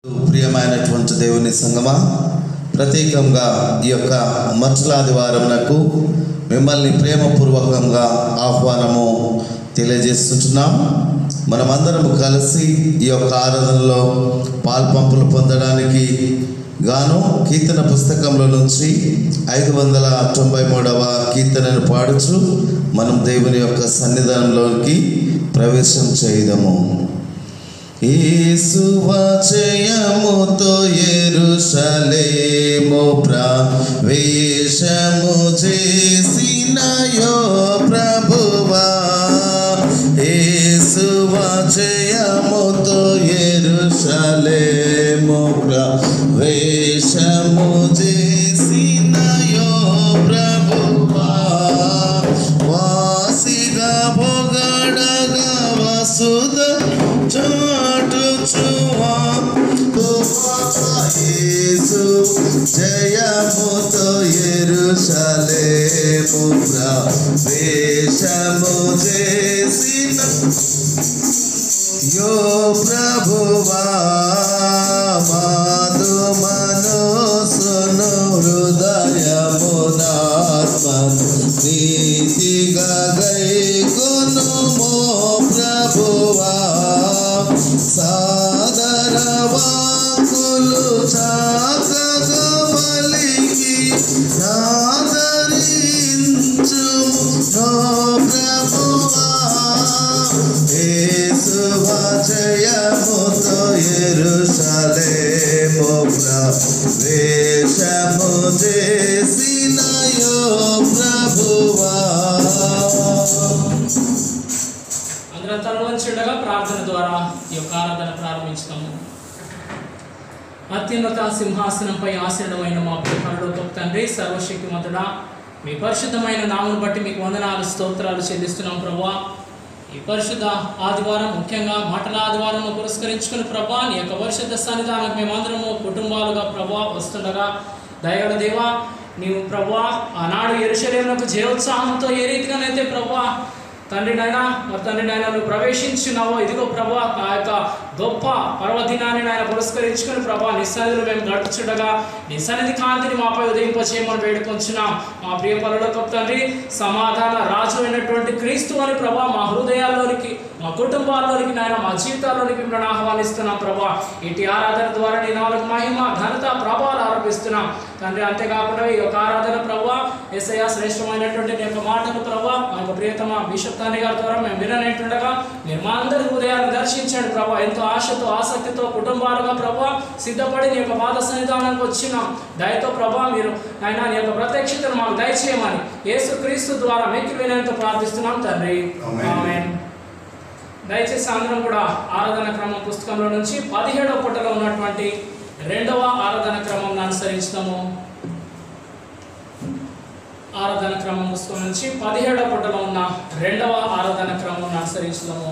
ప్రియమైనటువంటి దేవుని సంగమా ప్రత్యేకంగా ఈ యొక్క మచ్చలాదివారమునకు మిమ్మల్ని ప్రేమపూర్వకంగా ఆహ్వానము తెలియజేస్తుంటున్నాం మనమందరం కలిసి ఈ యొక్క ఆరాధనలో పాల్పంపులు పొందడానికి గాను కీర్తన పుస్తకంలో నుంచి ఐదు వందల తొంభై మూడవ కీర్తనను పాడుచు మనం దేవుని యొక్క సన్నిధానంలోకి ప్రవేశం చేయదము ఈసువచయముతో ఎరుషలేము ప్రవేశము చేసినయో ప్రభువా ఈసువచయముతో ఎరుషలేము ప్రవేశము చేసినయో ప్రభువా వాసిగా పొగడగా వసుద చాటుచువా యేసు జయముతో ఎరుషలేము ప్రవేశము చేసిన యో ప్రభువా మాధు మనోసును హృదయమునాత్మను నీతిగా గైకొను మో ప్రభువా సాదర వాకులు చాకగా పలికి నాదరించు నో ప్రభువా యేసువా జయముతో ఎరుషలేము ప్రవేశము చేసినయో ప్రభువా అందరం తలవంచి ఉండగా ప్రార్థన ద్వారా ఈ యొక్క ఆరాధన ప్రారంభించుతాము అత్యున్నత సింహాసనంపై ఆసీనుడమైన మా పరలోకపు తండ్రి సర్వశక్తిమంతుడా మీ పరిశుద్ధమైన నామను బట్టి మీకు వందనాలు స్తోత్రాలు చెల్లిస్తున్నాం ప్రభా ఈ పరిశుద్ధ ఆదివారం ముఖ్యంగా మటల ఆదివారం పురస్కరించుకుని ప్రభా నీ యొక్క పరిశుద్ధ సన్నిధానం మేమందరము కుటుంబాలుగా ప్రభా వస్తుండగా దయగల దేవా నీవు ప్రభా ఆనాడు ఎరుశలేములకు జయోత్సాహంతో ఏ రీతిగానైతే ప్రభా తండ్రి నాయన మరి తండ్రి నాయన నువ్వు ప్రవేశించున్నావో ఇదిగో ప్రభా ఆ యొక్క గొప్ప పర్వదినాన్ని నాయన పురస్కరించుకుని ప్రభా నీ సన్నిధిలో మేము గడుచుండగా నీ సన్నిధి కాంతిని మాపై ఉదయింపచేయమని వేడుకొంచున్నాం మా ప్రియ పనులకు తండ్రి సమాధాన రాజు అయినటువంటి క్రీస్తు అని ప్రభా మా హృదయాల్లోనికి మా కుటుంబాల్లోనికి నాయన మా జీవితాల్లోనికి మిమ్మల్ని ఆహ్వానిస్తున్నాం ప్రభా ఇటు ఆరాధన ద్వారా నీ నాలుగు మహిమ ఘనత ప్రభావాలు ఆరోపిస్తున్నాం తండ్రి అంతేకాకుండా ఈ యొక్క ఆరాధన ప్రభా ఎస్ఐ శ్రేష్టమైనటువంటి నీ యొక్క మాటలు ప్రభా మా యొక్క ప్రియతమ బిషప్ తండ్రి గారి ద్వారా మేము విననేటుండగా మీరు మా అందరి హృదయాన్ని దర్శించండి ప్రభా ఎంతో ఆశతో ఆసక్తితో కుటుంబాలుగా ప్రభా సిద్ధపడి నీ యొక్క పాద సన్నిధానానికి వచ్చినాం దయతో ప్రభా మీరు ఆయన నీ యొక్క ప్రత్యక్షతను మాకు దయచేయమని యేసు క్రీస్తు ద్వారా మెక్కి వినంత ప్రార్థిస్తున్నాం తండ్రి ఆమేన్. ఆమేన్ దయచేసి అందరం కూడా ఆరాధన క్రమం పుస్తకంలో నుంచి పదిహేడవ పుటలో ఉన్నటువంటి రెండవ ఆరాధన క్రమం అనుసరించుతాము ఆరాధన క్రమం పుస్తకం నుంచి పదిహేడవ పుటలో ఉన్న రెండవ ఆరాధన క్రమం అనుసరించుతాము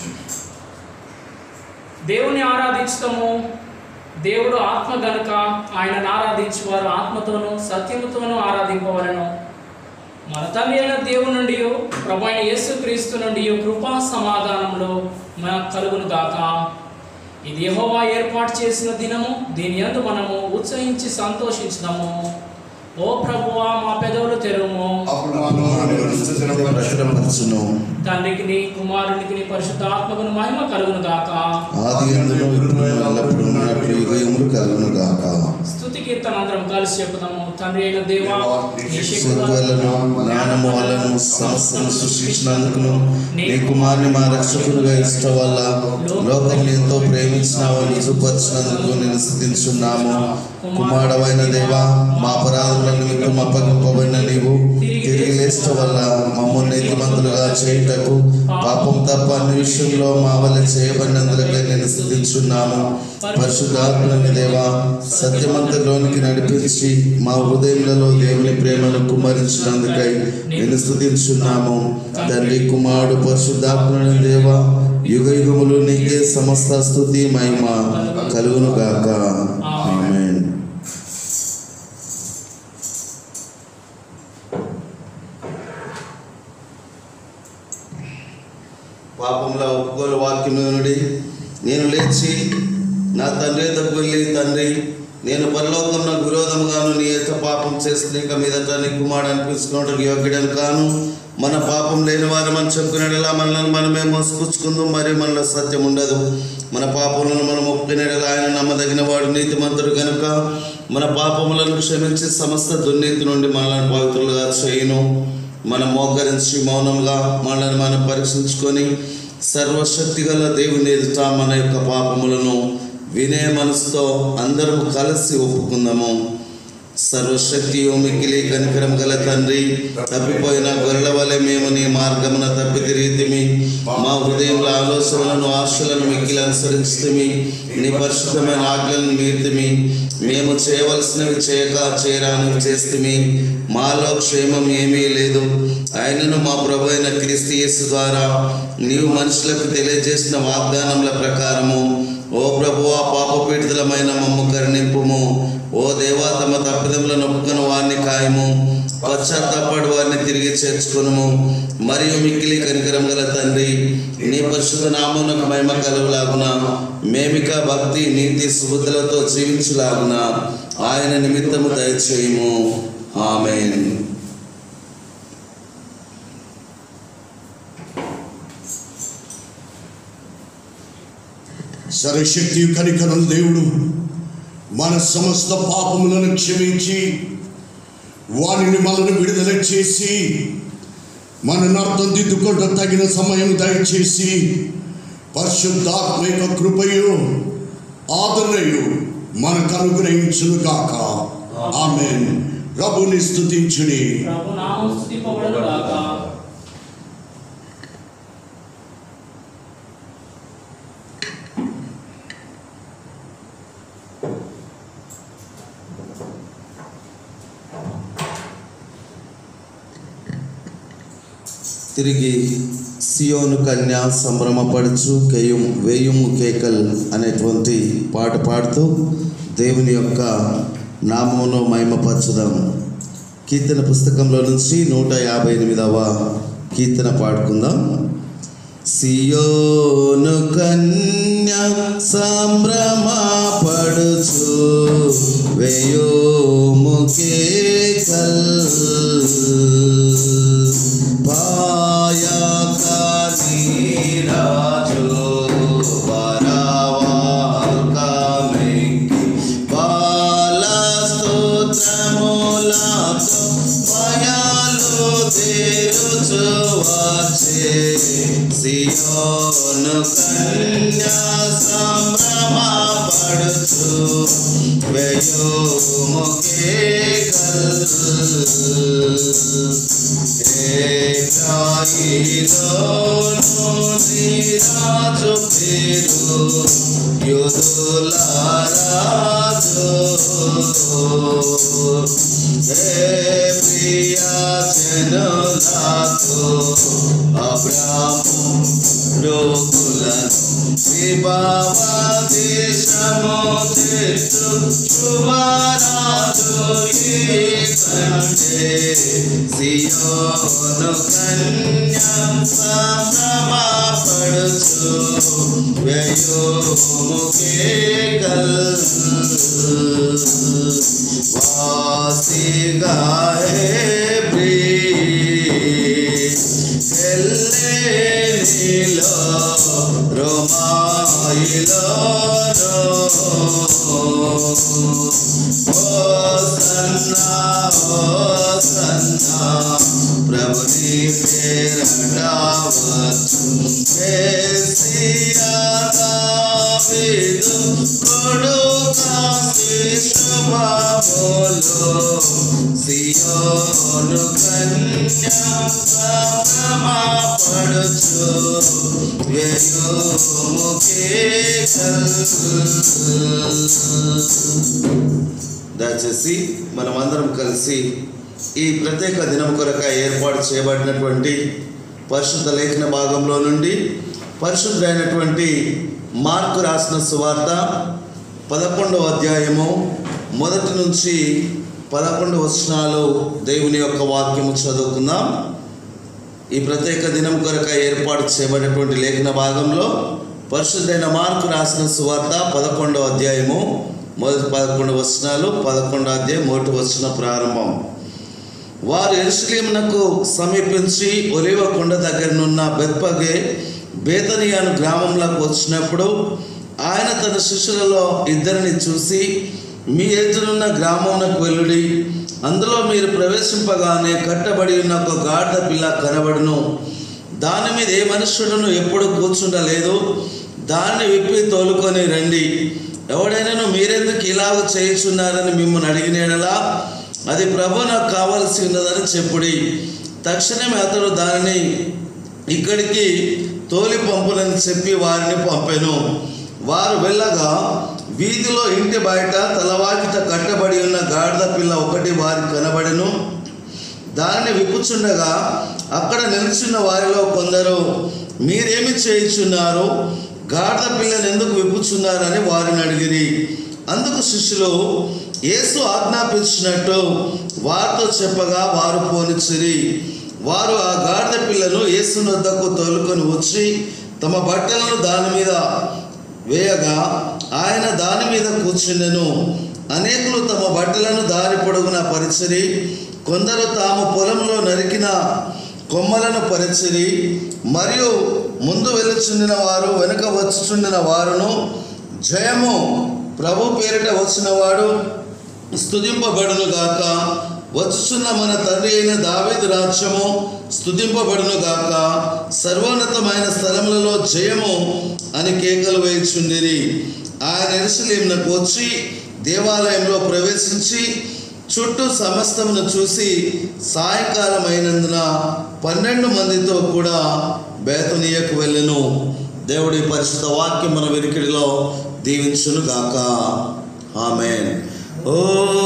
దేవుని ఆరాధించుతాము దేవుడు ఆత్మ గనుక ఆయనను ఆరాధించువారు ఆత్మతోనూ సత్యముతోనూ ఆరాధింపవలను మన తండ్రి అయిన దేవుని నుండి ప్రభు అయిన యేసు క్రీస్తు నుండి కృపా సమాధానంలో మనకు కలుగును గాక ఇది యెహోవా ఏర్పాటు చేసిన దినము దీని యందు మనము ఉత్సహించి సంతోషించుదాము ఓ ప్రభువా మా పెదవులు తెరుము అప్పుడు మా నోరు ప్రచురపరచును తండ్రికి నీ కుమారునికి నీ పరిశుద్ధ ఆత్మకును మహిమ కలుగును గాక ఆది ఎందులో ఇప్పుడు ఎల్లప్పుడు ఉన్నట్లు యుగములు కలుగును గాక స్తుతి కీర్తన అందరం కలిసి చెప్పుదాము తండ్రి అయిన దేవా నీ శక్తి శక్తులను జ్ఞానము వలను సమస్తను సృష్టించినందుకును నీ కుమారుని మా రక్షకుడుగా ఇష్ట వల్ల లోకం ఎంతో ప్రేమించినావు నిజపరిచినందుకు నేను స్థుతించున్నాము కుమారుడవైన దేవా మా అపరాధముల నిమిత్తం అప్పగింపబడిన నీవు తిరిగి లేచట వల్ల మమ్మల్ని నీతిమంతులుగా చేయుటకు పాపం తప్ప అన్ని విషయంలో మా వల్ల చేయబడినందులకై నేను స్థుతించున్నాము పరిశుద్ధాత్మని దేవా సత్యమంతలోనికి నడిపించి మా హృదయములలో దేవుని ప్రేమను కుమ్మరించినందుకై నేను స్థుతించున్నాము తండ్రి కుమారుడు పరిశుద్ధాత్మని దేవా యుగ యుగములు నీకే సమస్త స్థుతి మహిమ కలుగును గాక ఆమేన్ పాపంలో ఒప్పుకోలు వాక్యం నుండి నేను లేచి నా తండ్రి ఎద్దకు వెళ్ళి తండ్రి నేను పరలోకం నాకు విరోధంగాను నీ యొక్క పాపం చేస్తే ఇక మీదట నీ కుమారుడు అనిపించుకోవడానికి యోగ్యుడని కాను మన పాపం లేని వారు మనం చెప్పుకునేలా మనల్ని మనమే మోసపుచ్చుకుందాం మరియు మనలో సత్యం ఉండదు మన పాపములను మనం ఒప్పుకునేలా ఆయన నమ్మదగిన వాడు నీతిమంతుడు కనుక మన పాపములను క్షమించి సమస్త దుర్నీతి నుండి మనల్ని పవిత్రులుగా చేయను మనం మోకరించి మౌనంగా మనల్ని మనం పరీక్షించుకొని సర్వశక్తి గల దేవుని ఎదుట మన యొక్క పాపములను వినే మనసుతో అందరం కలిసి ఒప్పుకుందాము సర్వశక్తి మిక్కిలి కనికరం గల తండ్రి తప్పిపోయిన గొర్రెల వలె మేము నీ మార్గమున తప్పి తిరిగితిమి మా హృదయంలో ఆలోచనలను ఆశలను మిక్కిలి అనుసరించుతిమి నీ పరిశుద్ధమైన ఆజ్ఞలను మీర్తిమి మేము చేయవలసినవి చేయక చేయరానివి చేస్తుమి మాలో క్షేమం ఏమీ లేదు ఆయనను మా ప్రభు అయిన క్రీస్తు యేసు ద్వారా నీవు మనుషులకు తెలియజేసిన వాగ్దానముల ప్రకారము ఓ ప్రభువా పాపపీడితులమైన మమ్ము కరుణింపుము ఓ దేవా తమ తప్పిదములను ఒప్పుకొని వారిని ఖాయము పశ్చాత్తాపడు వారిని తిరిగి చేర్చుకొనుము మరియు మిక్కిలి కనికరం గల తండ్రి నీ పరిశుద్ధ నామమునకు మహిమ కలుగులాగున మేమిక భక్తి నీతి సుబుద్ధులతో జీవించులాగున ఆయన నిమిత్తము దయచేయము ఆమెన్ సర్వశక్తి కనికరం దేవుడు మన సమస్త పాపములను క్షమించి వానిని మనల్ని విడుదల చేసి మన అర్థం దిద్దుకుంటూ తగిన సమయం దయచేసి పరిశుద్ధాత్మ యొక్క కృపయు ఆదరణయు మనకు అనుగ్రహించును గాక ఆమె ప్రభుని స్థుతించుని ప్రభు నామం స్తుతింపబడును గాక తిరిగి సియోను కన్య సంభ్రమపడుచు కేయం వేయుము కేకల్ అనేటువంటి పాట పాడుతూ దేవుని యొక్క నామమును మహిమపరచుదాం కీర్తన పుస్తకంలో నుంచి నూట యాభై ఎనిమిదవ కీర్తన పాడుకుందాం సియోను కన్య సంభ్రమపడుచు వేయోము కేకల్ పాయక నీరాజు వరవాల్కమికి బాల స్తోత్రములతో మయాలు తీరుచు వచ్చే సియోను కన్యా సంభ్రమపడుచు వేయోముకే రాజు పేరు యుదులారాజు హే ప్రియా జనులాకు అబ్రాము లోకులను విభావ దేశము చెట్టు శుభరాజు ఈ కంటే సియోను కన్యం సంభ్రమపడుచు వ్యయోముఖే కల్ వాసిగాయే ప్రీ ఎల్లేనిలో రోమాయిలో ఓ సన్నా ఓ సన్నా ప్రభుని పేరటావచ్చు మేసియా దావీదు కొడుకా శుభములో సియోను కన్యా పడుచు వేయుముఖే దయచేసి మనమందరం కలిసి ఈ ప్రత్యేక దినం కొరక ఏర్పాటు చేయబడినటువంటి పరిశుద్ధ లేఖన భాగంలో నుండి పరిశుద్ధైనటువంటి మార్కు రాసిన సువార్త పదకొండవ అధ్యాయము మొదటి నుంచి పదకొండు వచనాలు దేవుని యొక్క వాక్యము చదువుకుందాం ఈ ప్రత్యేక దినం కొరక ఏర్పాటు చేయబడినటువంటి లేఖన భాగంలో పరిశుద్ధైన మార్కు రాసిన సువార్త పదకొండవ అధ్యాయము మొదటి పదకొండు వచనాలు పదకొండవ అధ్యాయం మొదటి వచన ప్రారంభం వారు ఎరుసలేమునకు సమీపించి ఒలివ కొండ దగ్గరనున్న బెత్పగే బేతనియాను గ్రామంలోకి వచ్చినప్పుడు ఆయన తన శిష్యులలో ఇద్దరిని చూసి మీ ఎదురున్న గ్రామంలోకి వెళ్ళుడి అందులో మీరు ప్రవేశింపగానే కట్టబడి ఉన్న ఒక గాఢ పిల్ల కనబడును దాని మీద ఏ మనుష్యుడును ఎప్పుడు కూర్చుండలేదు దాన్ని విప్పి తోలుకొని రండి ఎవడైనాను మీరెందుకు ఇలాగ చేయుచున్నారని మిమ్మల్ని అడిగినేడలా అది ప్రభు నాకు కావాల్సి ఉన్నదని చెప్పుడి తక్షణమే అతడు దానిని ఇక్కడికి తోలి పంపులని చెప్పి వారిని పంపెను వారు వెళ్ళగా వీధిలో ఇంటి బయట తలవాకిట కట్టబడి ఉన్న గాడిద పిల్ల ఒకటి వారికి కనబడెను దానిని విప్పుచుండగా అక్కడ నిల్చున్న వారిలో కొందరు మీరేమి చేయుచున్నారు గాడిద పిల్లని ఎందుకు విప్పుచున్నారని వారిని అడిగిరి అందుకు శిష్యులు యేసు ఆజ్ఞాపించినట్టు వారితో చెప్పగా వారు పోనిచ్చిరి వారు ఆ గాడిద పిల్లను యేసు వద్దకు తోలుకొని వచ్చి తమ బట్టలను దాని మీద వేయగా ఆయన దాని మీద కూర్చుండెను అనేకులు తమ బట్టలను దారి పొడుగున పరిచిరి కొందరు తాము పొలంలో నరికిన కొమ్మలను పరిచిరి మరియు ముందు వెలుచుండిన వారు వెనుక వచ్చుచుండిన వారును జయము ప్రభు పేరిట వచ్చినవాడు స్తుతింపబడును గాక వచ్చుచున్న మన తండ్రి అయిన దావీదు రాజ్యము స్తుతింపబడును గాక సర్వోన్నతమైన స్థలములలో జయము అని కేకలు వేయుచుండిరి ఆయన ఎరుసలేమునకు వచ్చి దేవాలయంలో ప్రవేశించి చుట్టూ సమస్తమును చూసి సాయంకాలం అయినందున పన్నెండు మందితో కూడా బేతనీయకు వెళ్ళెను దేవుడి పరిశుద్ధ వాక్యం మన వెనుకడిలో దీవించును గాక ఆమెన్ ఓ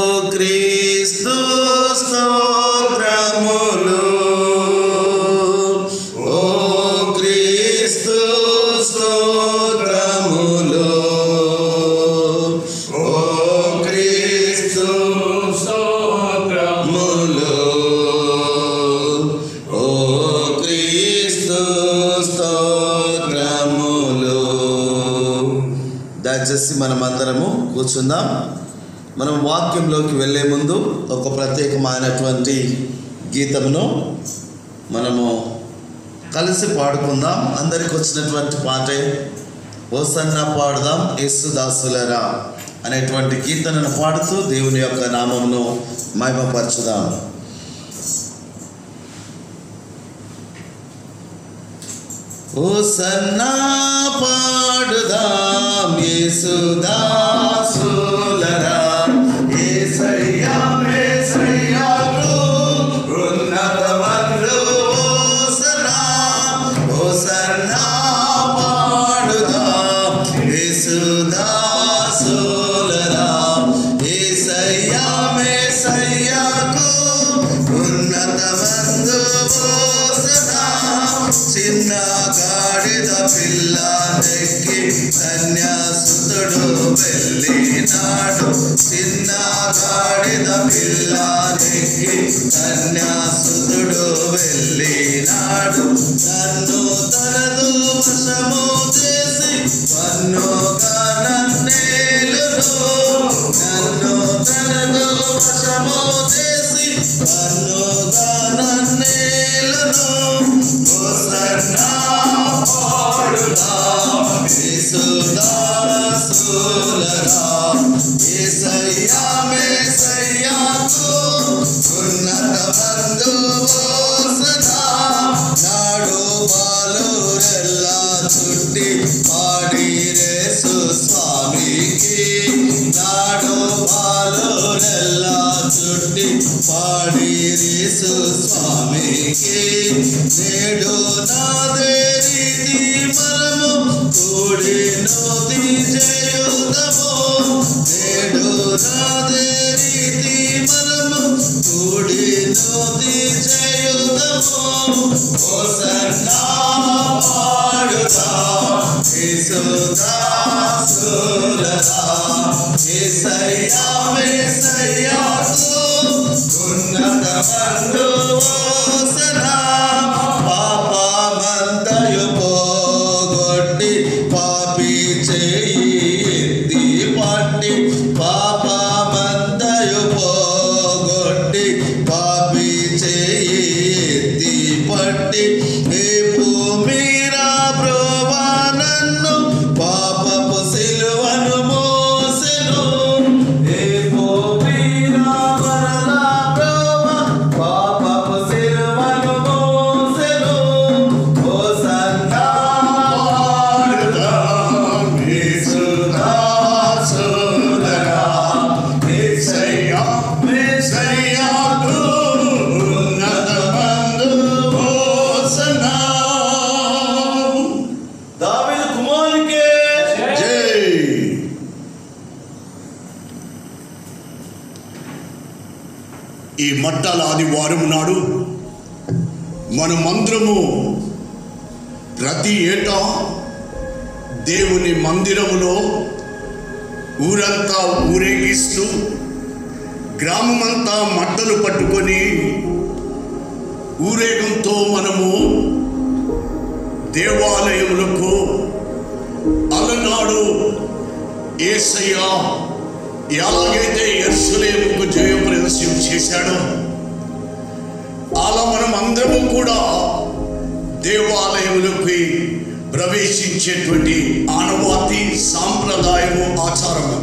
క్రీస్తు స్తోత్రములు ఓ క్రీస్తు స్తోత్రములు ఓ క్రీస్తు స్తోత్రములు ఓ క్రీస్తు స్తోత్రములు దయచేసి మనమందరము కూర్చుందాం మనం వాక్యంలోకి వెళ్ళే ముందు ఒక ప్రత్యేకమైనటువంటి గీతమును మనము కలిసి పాడుకుందాం అందరికి వచ్చినటువంటి పాటే ఓసన్న పాడుదాం యేసుదాసులరా అనేటువంటి కీర్తనను పాడుతూ దేవుని యొక్క నామమును మహిమపరచుదాం ఓసన్నా పాడుదాం యేసుదాసులరా యేసయ్యా యేసయ్యాకు ఉన్నతమందు ఓసన్నా ఓసన్నా పాడుదాం యేసుదాసులరా యేసయ్యా యేసయ్యాకు ఉన్నతమందు ఓసన్నా చిన్న గాడిద పిల్ల నెక్కి కన్యాసుతుడు వెళ్ళినాడు చిన్న గాడిద పిల్ల నెక్కి కన్యాసుతుడు వెళ్ళినాడు నన్ను తనదు వశము చేసి పన్నుగా నన్నేలును నన్ను తనదు వశము చేసి పన్నుగా నన్నేలును ఓసన్నా పాడుదా యేసుదాసులరా యేసయ్యా మేసయ్యాకు ఉన్నత బంధు ఓసనా నాడు బాలురెల్లా చుట్టి పాడిరేసు స్వామికి నాడు బాలురెల్లా చుట్టి పాడిరేసు స్వామికి నేడు నాదే రీతి మనము కూడి నోతి చేయుదము నేడు నాదే రీతి మనము కూడి నోతి చేయుదము ఓసన్నా పాడుదా యేసుదాసులరా యేసయ్యా యేసయ్యాకు ఉన్నత బంధు ఓసనా పాపమంతయు పోగొట్టి పా ఈ మట్టల ఆదివారం నాడు మనమందరము ప్రతి ఏటా దేవుని మందిరములో ఊరంతా ఊరేగిస్తూ గ్రామమంతా మట్టలు పట్టుకొని ఊరేగంతో మనము దేవాలయములకు అలనాడు ఏసయ్య ఎలాగైతే ఎర్సులేముకు జయ ప్రదర్శనం చేశాడో అలా మనం అందరము కూడా దేవాలయములకి ప్రవేశించేటువంటి ఆనవాతి సాంప్రదాయము ఆచారము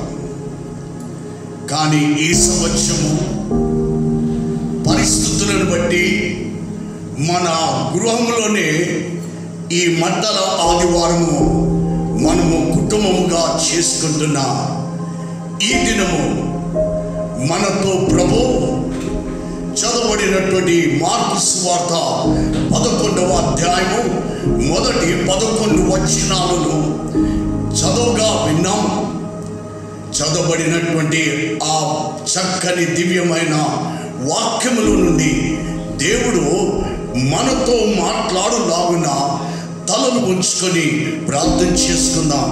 కానీ ఈ సంవత్సరము పరిస్థితులను బట్టి మన గృహంలోనే ఈ మండల ఆదివారము మనము కుటుంబముగా చేసుకుంటున్న ఈ దినము మనతో ప్రభు చదవబడినటువంటి మార్పు సువార్త పదకొండవ అధ్యాయము మొదటి పదకొండు వచనాలను చదువుగా విన్నాము చదవబడినటువంటి ఆ చక్కని దివ్యమైన వాక్యముల నుండి దేవుడు మనతో మాట్లాడులాగున తలను ఉంచుకొని ప్రార్థన చేసుకుందాం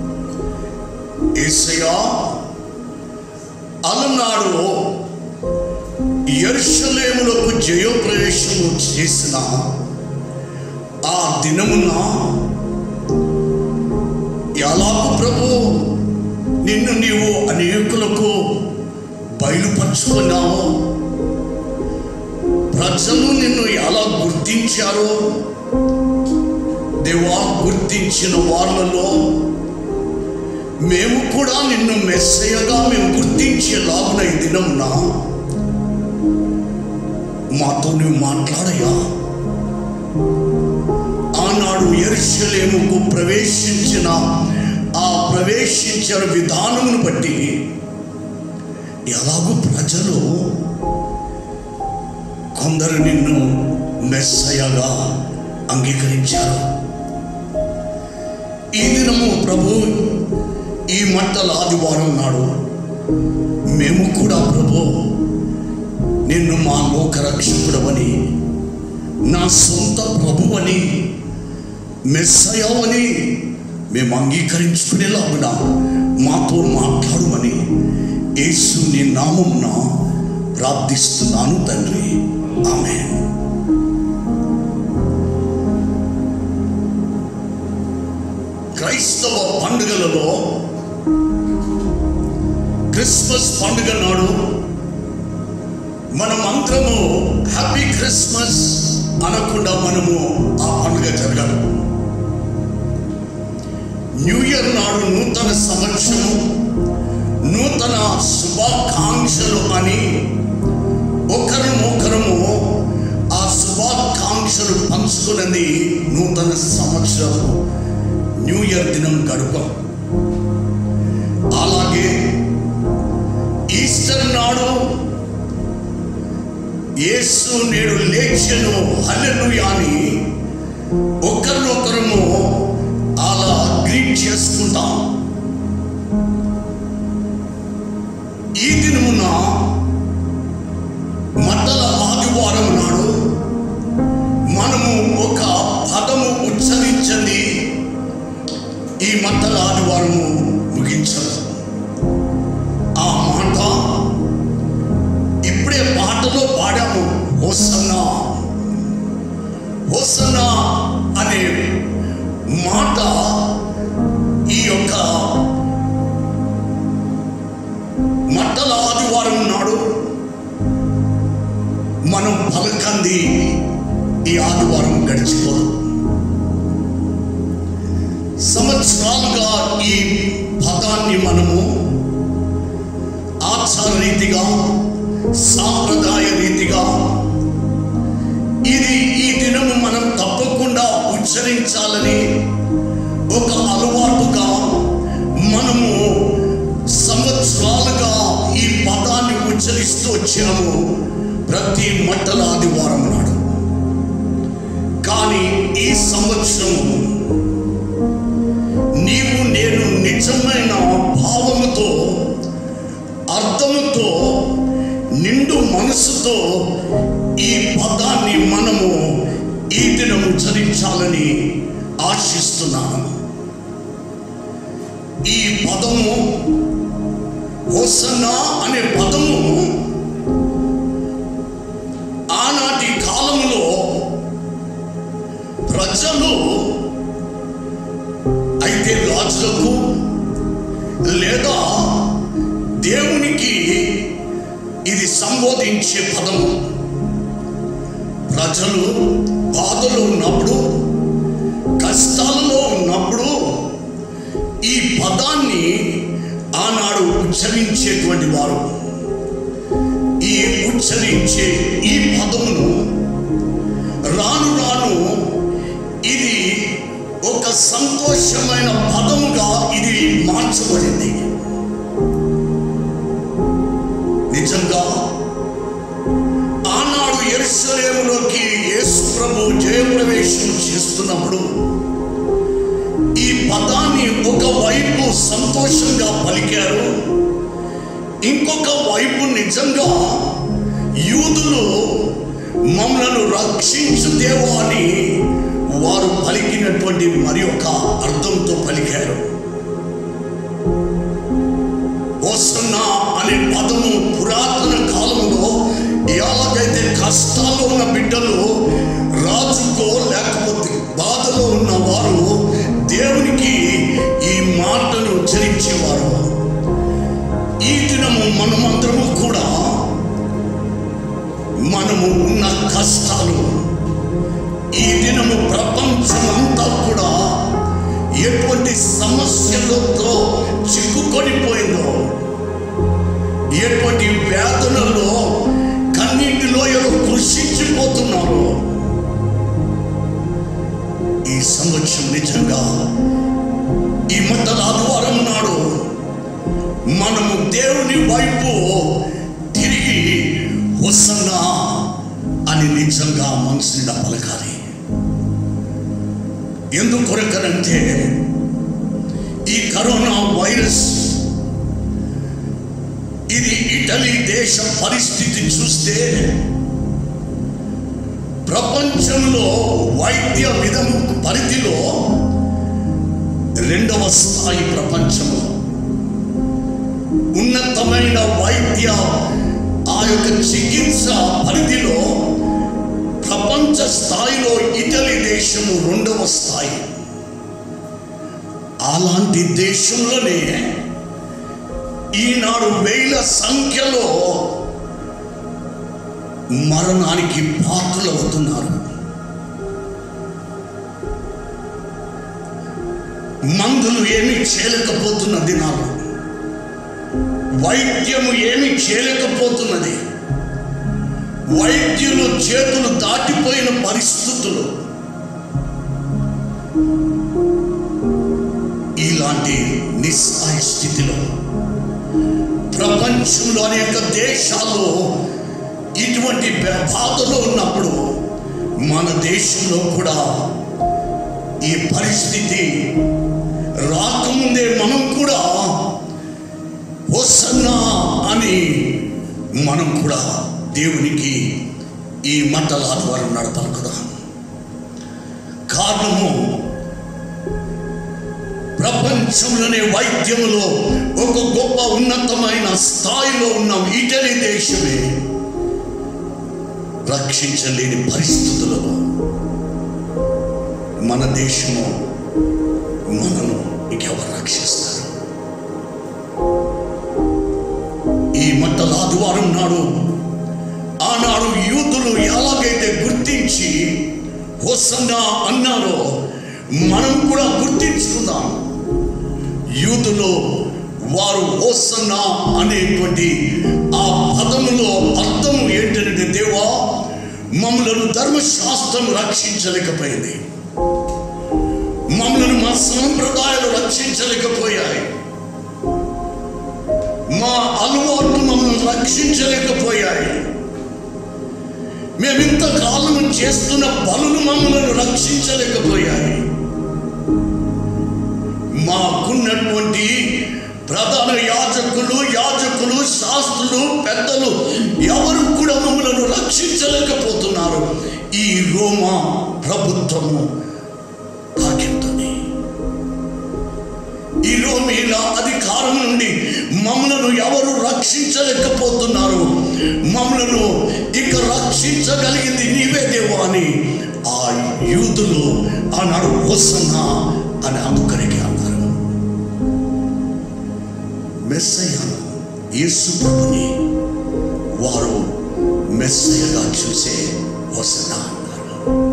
ఏసయ్యా అలనాడు ఎరుషలేములకు జయప్రవేశము చేసిన ఆ దినమున ఎలాగూ ప్రభు నిన్ను నీవు అనేకులకు బయలుపరుచుకున్నావు ప్రజలు నిన్ను ఎలా గుర్తించారో దేవా గుర్తించిన వాళ్ళలో మేము కూడా నిన్ను మెస్సయ్యగా మేము గుర్తించేలాగున ఈ దినమున మాతో నువ్వు మాట్లాడయా ఆనాడు ఎరుషలేముకు ప్రవేశించిన ఆ ప్రవేశించిన విధానమును బట్టి ఎలాగూ ప్రజలు కొందరు నిన్ను మెస్సయగా అంగీకరించారు ఈ దినము ప్రభు ఈ మంటల ఆదివారం నాడు మేము కూడా ప్రభు నిన్ను మా లోకరక్షకుడవని నా సొంత ప్రభువని మెస్సయవని మేము అంగీకరించుకునేలాగున మాతో మాట్లాడమని యేసు నీ నామమున ప్రార్థిస్తున్నాను తండ్రి ఆమె క్రైస్తవ పండుగలలో క్రిస్మస్ పండుగ నాడు మనమందరము హ్యాపీ క్రిస్మస్ అనకుండా మనము ఆ పండుగ జరగాలి న్యూ ఇయర్ నాడు నూతన సంవత్సరము నూతన శుభాకాంక్షలు అని ఒకరినొకరము ఆ శుభాకాంక్షలు పంచుకున్నది నూతన సంవత్సరం న్యూ ఇయర్ దినం గడుపం అలాగే ఈస్టర్ నాడు యేసు నేడు లేచెను హల్లెలూయా అని ఒకరినొకరము అలా గ్రీట్ చేసుకుంటాం ఈ దినమున మండల ఆదివారం నాడు మనము ఒక పదము ఉచ్చరించండి ఈ మండల ఆదివారము ముగించదు ఆ మాట ఇప్పుడే పాటలో పాడాము హోసన్నా హోసన్నా అనే మాట ఈ యొక్క మంటల ఆదివారం నాడు మనం పలకంది ఈ ఆదివారం గడిచిపోదు సంవత్సరాలుగా ఈ పదాన్ని మనము ఆచార రీతిగా సాంప్రదాయ రీతిగా ఇది ఈ దినము మనం తప్పకుండా ఉచ్చరించాలని ఒక అలవాటుగా మనము సంవత్సరాలుగా ఈ పదాన్ని ఉచ్చరిస్తూ వచ్చాము ప్రతి మట్టల ఆదివారం నాడు కానీ ఈ సంవత్సరం నీవు నేను నిజమైన భావముతో అర్థముతో నిండు మనసు మనసుతో ఈ పదాన్ని మనము ఈ దినం ఉచ్చరించాలని ఆశిస్తున్నాను ఈ పదము హోసన్నా అనే పదము ఆనాటి కాలంలో ప్రజలు అయితే రాజులకు లేదా దేవునికి ఇది సంబోధించే పదము ప్రజలు బాధలో ఉన్నప్పుడు కష్టాలలో ఉన్నప్పుడు ఈ పదాన్ని ఆనాడు ఉచ్చరించేటువంటి వారు ఈ ఉచ్చరించే ఈ పదమును రాను రాను ఇది ఒక సంతోషమైన పదముగా ఇది మార్చబడింది నిజంగా ఆనాడు ఎరుసలేములోకి యేసు ప్రభు జయప్రవేశం చేస్తున్నప్పుడు ఈ పదాన్ని ఒక వైపు సంతోషంగా పలికారు ఇంకొక వైపు నిజంగా యూదులు మమ్మలను రక్షించు దేవా అని వారు పలికినటువంటి మరి ఒక అర్థంతో పలికారు ఓసన్నా అనే పదము పురాతన కాలంలో ఎలాగైతే కష్టాల్లో ఉన్న బిడ్డలు రాజుకో లేకపోతే బాధలో ఉన్న వారు దేవునికి ఈ మాటను ఉచ్చరించేవారు ఈ దినము మనమందరము కూడా మనము ఉన్న కష్టాలు ఈ దినము ప్రపంచమంతా కూడా ఎటువంటి సమస్యలతో చిక్కుకొనిపోయిందో ఎటువంటి వేదనలో కన్నీటిలో ఏదో కృషించిపోతున్నారు ఈ సంవత్సరం నిజంగా ఈ మట్టల ఆదివారం నాడు మనము దేవుని వైపు తిరిగి వస్తున్నా అని నిజంగా మనసునిండా పలకాలి ఎందుకొరకనంటే ఈ కరోనా వైరస్ ఇది ఇటలీ దేశ పరిస్థితి చూస్తే ప్రపంచంలో వైద్య విధం పరిధిలో రెండవ స్థాయి ప్రపంచంలో ఉన్నతమైన వైద్య ఆ యొక్క చికిత్స పరిధిలో ప్రపంచ స్థాయిలో ఇటలీ దేశము రెండవ స్థాయి అలాంటి దేశంలోనే ఈనాడు వేల సంఖ్యలో మరణానికి పాత్రలవుతున్నారు మందులు ఏమీ చేయలేకపోతున్న దినాలు వైద్యము ఏమీ చేయలేకపోతున్నది వైద్యులు చేతులు దాటిపోయిన పరిస్థితులు ఇలాంటి నిస్సాయ స్థితిలో ప్రపంచంలో అనేక దేశాల్లో ఇటువంటి బా- బాధలో ఉన్నప్పుడు మన దేశంలో కూడా ఈ పరిస్థితి రాకముందే మనం కూడా వస్తున్నా అని మనం కూడా దేవునికి ఈ మంటల ద్వారా నడపలుకుదాం కారణము ప్రపంచంలోనే వైద్యములో ఒక గొప్ప ఉన్నతమైన స్థాయిలో ఉన్న ఇటలీ దేశమే రక్షించలేని పరిస్థితులలో మన దేశము మనను ఇంకెవరు రక్షిస్తారు ఈ మంటల ఆదివారం నాడు ఆనాడు యూదులు ఎలాగైతే గుర్తించి హోసన్నా అన్నారో మనం కూడా గుర్తించుకుందాం యూదులో వారు హోసన్నా అనేటువంటి ఆ పదములో అర్థం ఏంటంటే దేవా మమ్మలను ధర్మశాస్త్రం రక్షించలేకపోయింది మమ్మలను మా సాంప్రదాయాలు రక్షించలేకపోయాయి మా అలవాట్లు మమ్మల్ని రక్షించలేకపోయాయి మేము ఇంతకాలం చేస్తున్న పనులు మమ్మల్ని రక్షించలేకపోయాయి మాకున్నటువంటి ప్రధాన యాజకులు యాజకులు శాస్త్రులు పెద్దలు ఎవరు కూడా మమ్మలను రక్షించలేకపోతున్నారు ఈ రోమా ప్రభుత్వము కాకిందని ఈ రోమీల అధికారం నుండి మమ్మలను ఎవరు రక్షించలేకపోతున్నారు మమ్మలను ఇక రక్షించగలిగింది నీవే దేవా అని ఆ యూదులు ఆనాడు వసన్న అని అందుకరికి అన్నారు మెస్సయ్యను యేసు ప్రభుని వారు మెస్సయ్యగా చూసే వసన అన్నారు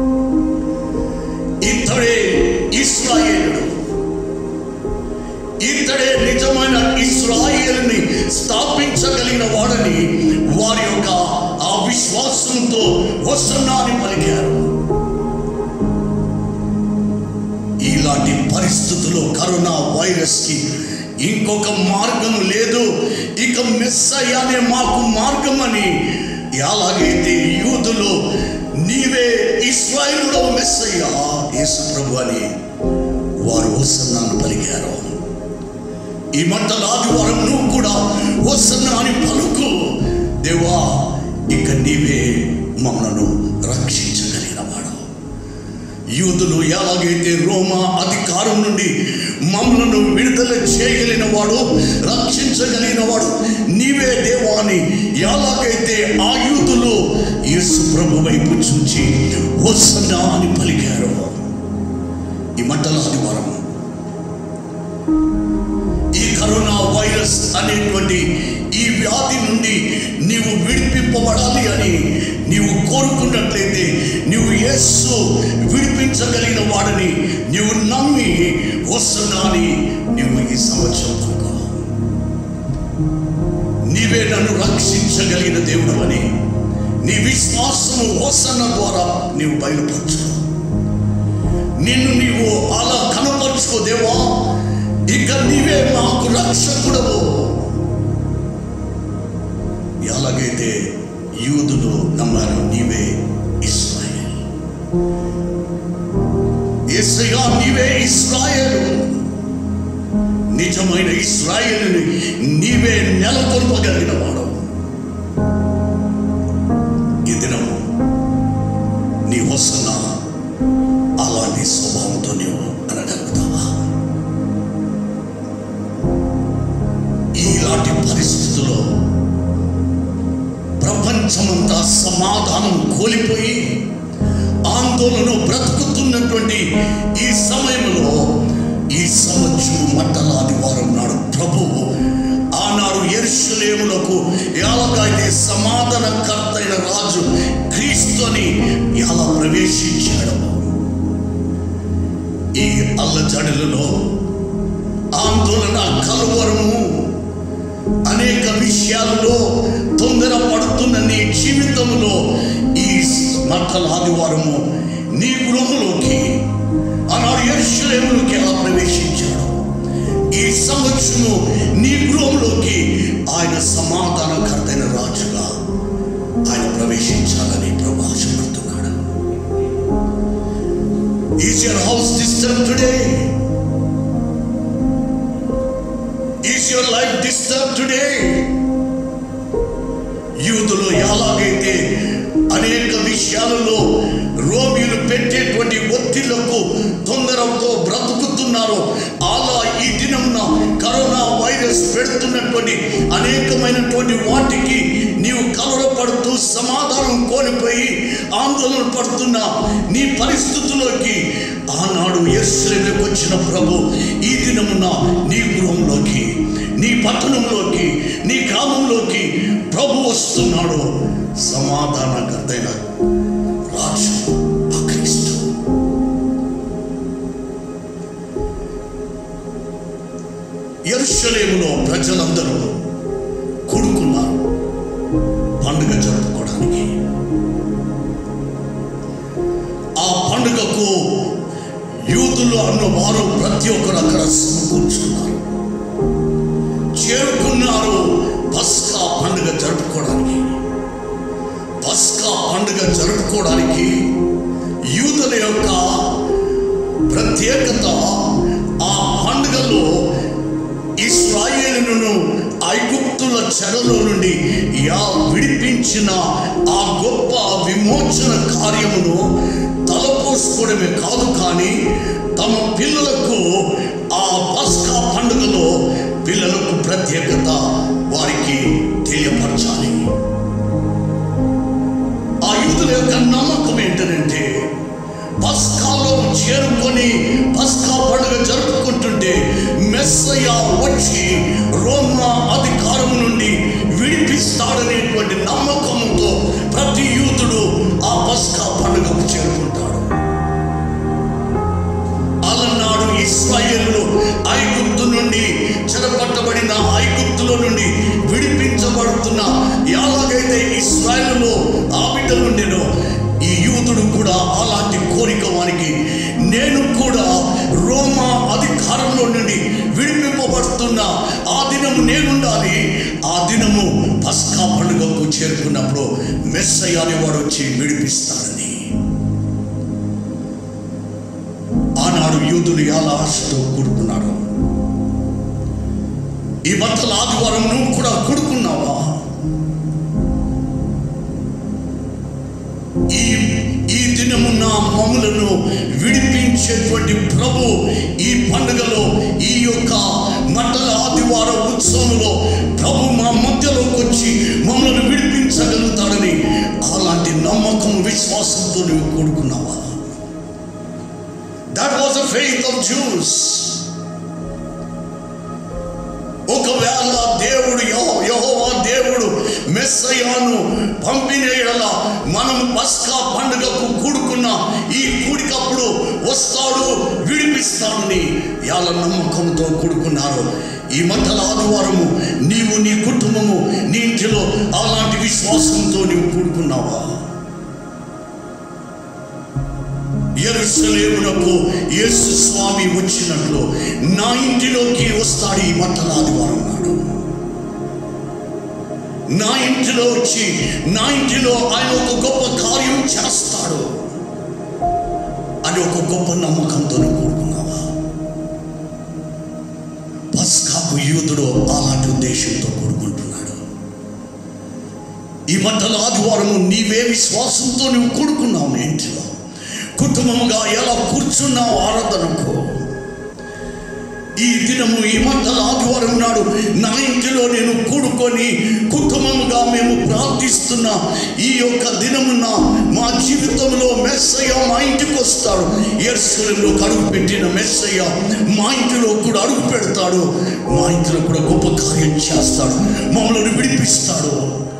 ఇతడే ఇస్రాయేలుడు ఇతడే నిజమైన ఇస్రాయేల్ని స్థాపించగలిగిన వాడని వారి యొక్క ఆ విశ్వాసంతో వసన్నాన్ని పలికారు ఇలాంటి పరిస్థితుల్లో కరోనా వైరస్ కి ఇంకొక మార్గం లేదు ఇక మిస్ అయ్యానే మాకు మార్గం అని ఎలాగైతే యూదులు నీవే ఇస్రాయిలుడో మిస్ అయ్యా యేసు ప్రభు అని వారు వసన్నాను పలికారు ఈ మంటల ఆదివారం నువ్వు కూడా వసన్నా అని పలుకు దేవా ఇక నీవే మమ్మలను రక్షించగలిగిన వాడు యూదులు ఎలాగైతే రోమా అధికారం నుండి మమ్మలను విడుదల చేయగలిగిన వాడు రక్షించగలిగిన వాడు నీవే దేవాని ఎలాగైతే ఆ యూదులు యేసు ప్రభు వైపు చూచి వసన్నా అని పలికారు ఈ మంటల ఆదివారం ఈ కరోనా వైరస్ అనేటువంటి ఈ వ్యాధి నుండి నీవు విడిపింపబడాలి అని నీవు కోరుకున్నట్లయితే నీవు యేసు విడిపించగలిగిన వాడని నీవు నమ్మి వస్తున్నా అని నీవు ఈ సంవత్సరం పలుకో నీవే నన్ను రక్షించగలిగిన దేవుడు అని నీ విశ్వాసము వసన్న ద్వారా నీవు బయలుపరచు నిన్ను నీవు అలా కనపరుచుకో దేవా ఇక నీవే మాకు రక్షకుడవు ఎలాగైతే యూదులు నమ్మారు నీవే ఇస్రాయేల్ యేసయ్యా నీవే ఇస్రాయేలు నిజమైన ఇస్రాయేలుని నీవే నెలకొల్పగలిగిన వాడు ఈ దినము నీ వస్తున్న అలాంటి స్వభావంతో నీవు అనగలుగుతావా ఇలాంటి పరిస్థితుల్లో ప్రపంచమంతా సమాధానం కోల్పోయి ఆందోళన బ్రతుకుతున్నటువంటి ఈ సమయంలో ఈ సంవత్సరం మట్టలాది వారం నాడు ప్రభువు ఆనాడు ఎరుషలేములకు ఎలాగైతే సమాధానకర్తైన రాజు క్రీస్తుని ఎలా ప్రవేశించాడు ఈ అల్లజడులలో ఆందోళన కలువరము అనేక విషయాలలో తొందర పడుతున్న నీ జీవితంలో ఈ మట్టల ఆదివారము నీ గృహంలోకి ఆనాడు ఎరుషలేములోకి ఎలా ప్రవేశించాడు ఈ సంవత్సరము నీ గృహంలోకి ఆయన సమాధానకర్తైన రాజుగా ఆయన ప్రవేశించాలని ప్రభు ఆశపడుతున్నాడు is your house disturb today is your life disturb today యూదులు ఎలాగైతే అనేక విషయాలలో రోమిలు పెట్టేటువంటి ఒత్తిళ్లకు తొందరతో బ్రతుకుతున్నారో అలా ఈ దినమున కరోనా వైరస్ పెడుతున్నటువంటి అనేకమైనటువంటి వాటికి నీవు కలవరపడుతూ సమాధానం కోల్పోయి ఆందోళన పడుతున్న నీ పరిస్థితుల్లోకి ఆనాడు ఎస్రేలకు వచ్చిన ప్రభు ఈ దినమున నీ గృహంలోకి నీ పట్టణంలోకి నీ గ్రామంలోకి ప్రభు వస్తున్నాడు సమాధానకర్తైన రాజు ఆ క్రీస్తు ఎరుషలేములో ప్రజలందరూ కూడుకున్నారు పండుగ జరుపుకోవడానికి ఆ పండుగకు యూదులు అన్న వారు ప్రతి ఒక్కరు అక్కడ సమకూర్చున్నారు చేరుకున్నారు పస్కా పండుగ జరుపుకోవడానికి పస్కా పండుగ జరుపుకోవడానికి యూదుల యొక్క ప్రత్యేకత ఆ పండుగలో ఇస్రాయేల్ చెరలో నుండి యా విడిపించిన ఆ గొప్ప విమోచన కార్యమును తలపోసుకోవడమే కాదు కానీ తమ పిల్లలకు ఆ పస్కా పండుగలో పిల్లలకు ప్రత్యేకత వారికి తెలియపరచాలి ఆ యూదుల యొక్క నమ్మకం ఏంటంటే పస్కాలో చేరుకొని పస్కా పండుగ జరుపుకుంటుంటే మెస్సయ్య వచ్చి రోమా అధికారం నుండి విడిపిస్తాడనేటువంటి నమ్మకంతో ప్రతి యూదుడు ఆ పస్కా పండుగకు చేరుకుంటాడు అలనాడు ఇస్రాయేలు ఐగుప్తు నుండి చెరపట్టబడిన ఐగుప్తులో నుండి విడిపించబడుతున్న ఎలాగైతే ఇస్రాయేలులో ఆ బిడ్డలు ఉండేనో ఈ యూదుడు కూడా అలాంటి కోరిక వారికి నేను కూడా రోమా అధికారంలో నుండి విడిపింపబడుతున్న ఆ దినము నేనుండాలి ఆ దినము పస్కా పండుగకు చేరుకున్నప్పుడు మెస్సయ్య అనేవాడు వచ్చి విడిపిస్తాడని ఆనాడు యూదులు ఎలా ఆశతో కూడుకున్నారు ఈ బట్టల ఆదివారం నువ్వు కూడా కూడుకున్నావా ఈ ఈ దినము నా మమ్ములను విడిపించేటువంటి ప్రభు ఈ పండుగలో ఈ యొక్క మట్టల ఆదివార ఉత్సవంలో ప్రభు మా మధ్యలోకి వచ్చి మమ్మల్ని విడిపించగలుగుతాడని అలాంటి నమ్మకం విశ్వాసంతో నువ్వు కూడుకున్నావా that was the faith of Jews ఒకవేళ దేవుడు యహో- యెహోవా దేవుడు మెస్సయాను పంపిన యెడల మనం పస్కా పండుగకు కూడుకున్న ఈ కూడికప్పుడు వస్తాడు విడిపిస్తాడని యాల నమ్మకంతో కూడుకున్నారు ఈ మధ్యల ఆదివారము నీవు నీ కుటుంబము నీ ఇంటిలో అలాంటి విశ్వాసంతో నీవు కూడుకున్నావా ఎరుసలేమునకు యేసు స్వామి వచ్చినట్లు నా ఇంటిలోకి వస్తాడు ఈ మట్టల ఆదివారం నాడు నా ఇంటిలో వచ్చి నా ఇంటిలో ఆయన ఒక గొప్ప కార్యం చేస్తాడు అని ఒక గొప్ప నమ్మకంతో కూడుకున్నావా పస్కాకు యూదుడు అలాంటి ఉద్దేశంతో కూడుకుంటున్నాడు ఈ మట్టల ఆదివారము నీవే విశ్వాసంతో నువ్వు కూడుకున్నావు నీ ఇంటిలో కుటుంబముగా ఎలా కూర్చున్నావు ఆరాధనకు ఈ దినము ఈ మంటల ఆదివారం నాడు నా ఇంటిలో నేను కూడుకొని కుటుంబముగా మేము ప్రార్థిస్తున్న ఈ యొక్క దినమున మా జీవితంలో మెస్సయ్య మా ఇంటికి వస్తాడు ఎర్సలంలో అడుగు పెట్టిన మెస్సయ్య మా ఇంటిలో కూడా అడుగు పెడతాడు మా ఇంటిలో కూడా గొప్ప కార్యం చేస్తాడు మమ్మల్ని విడిపిస్తాడు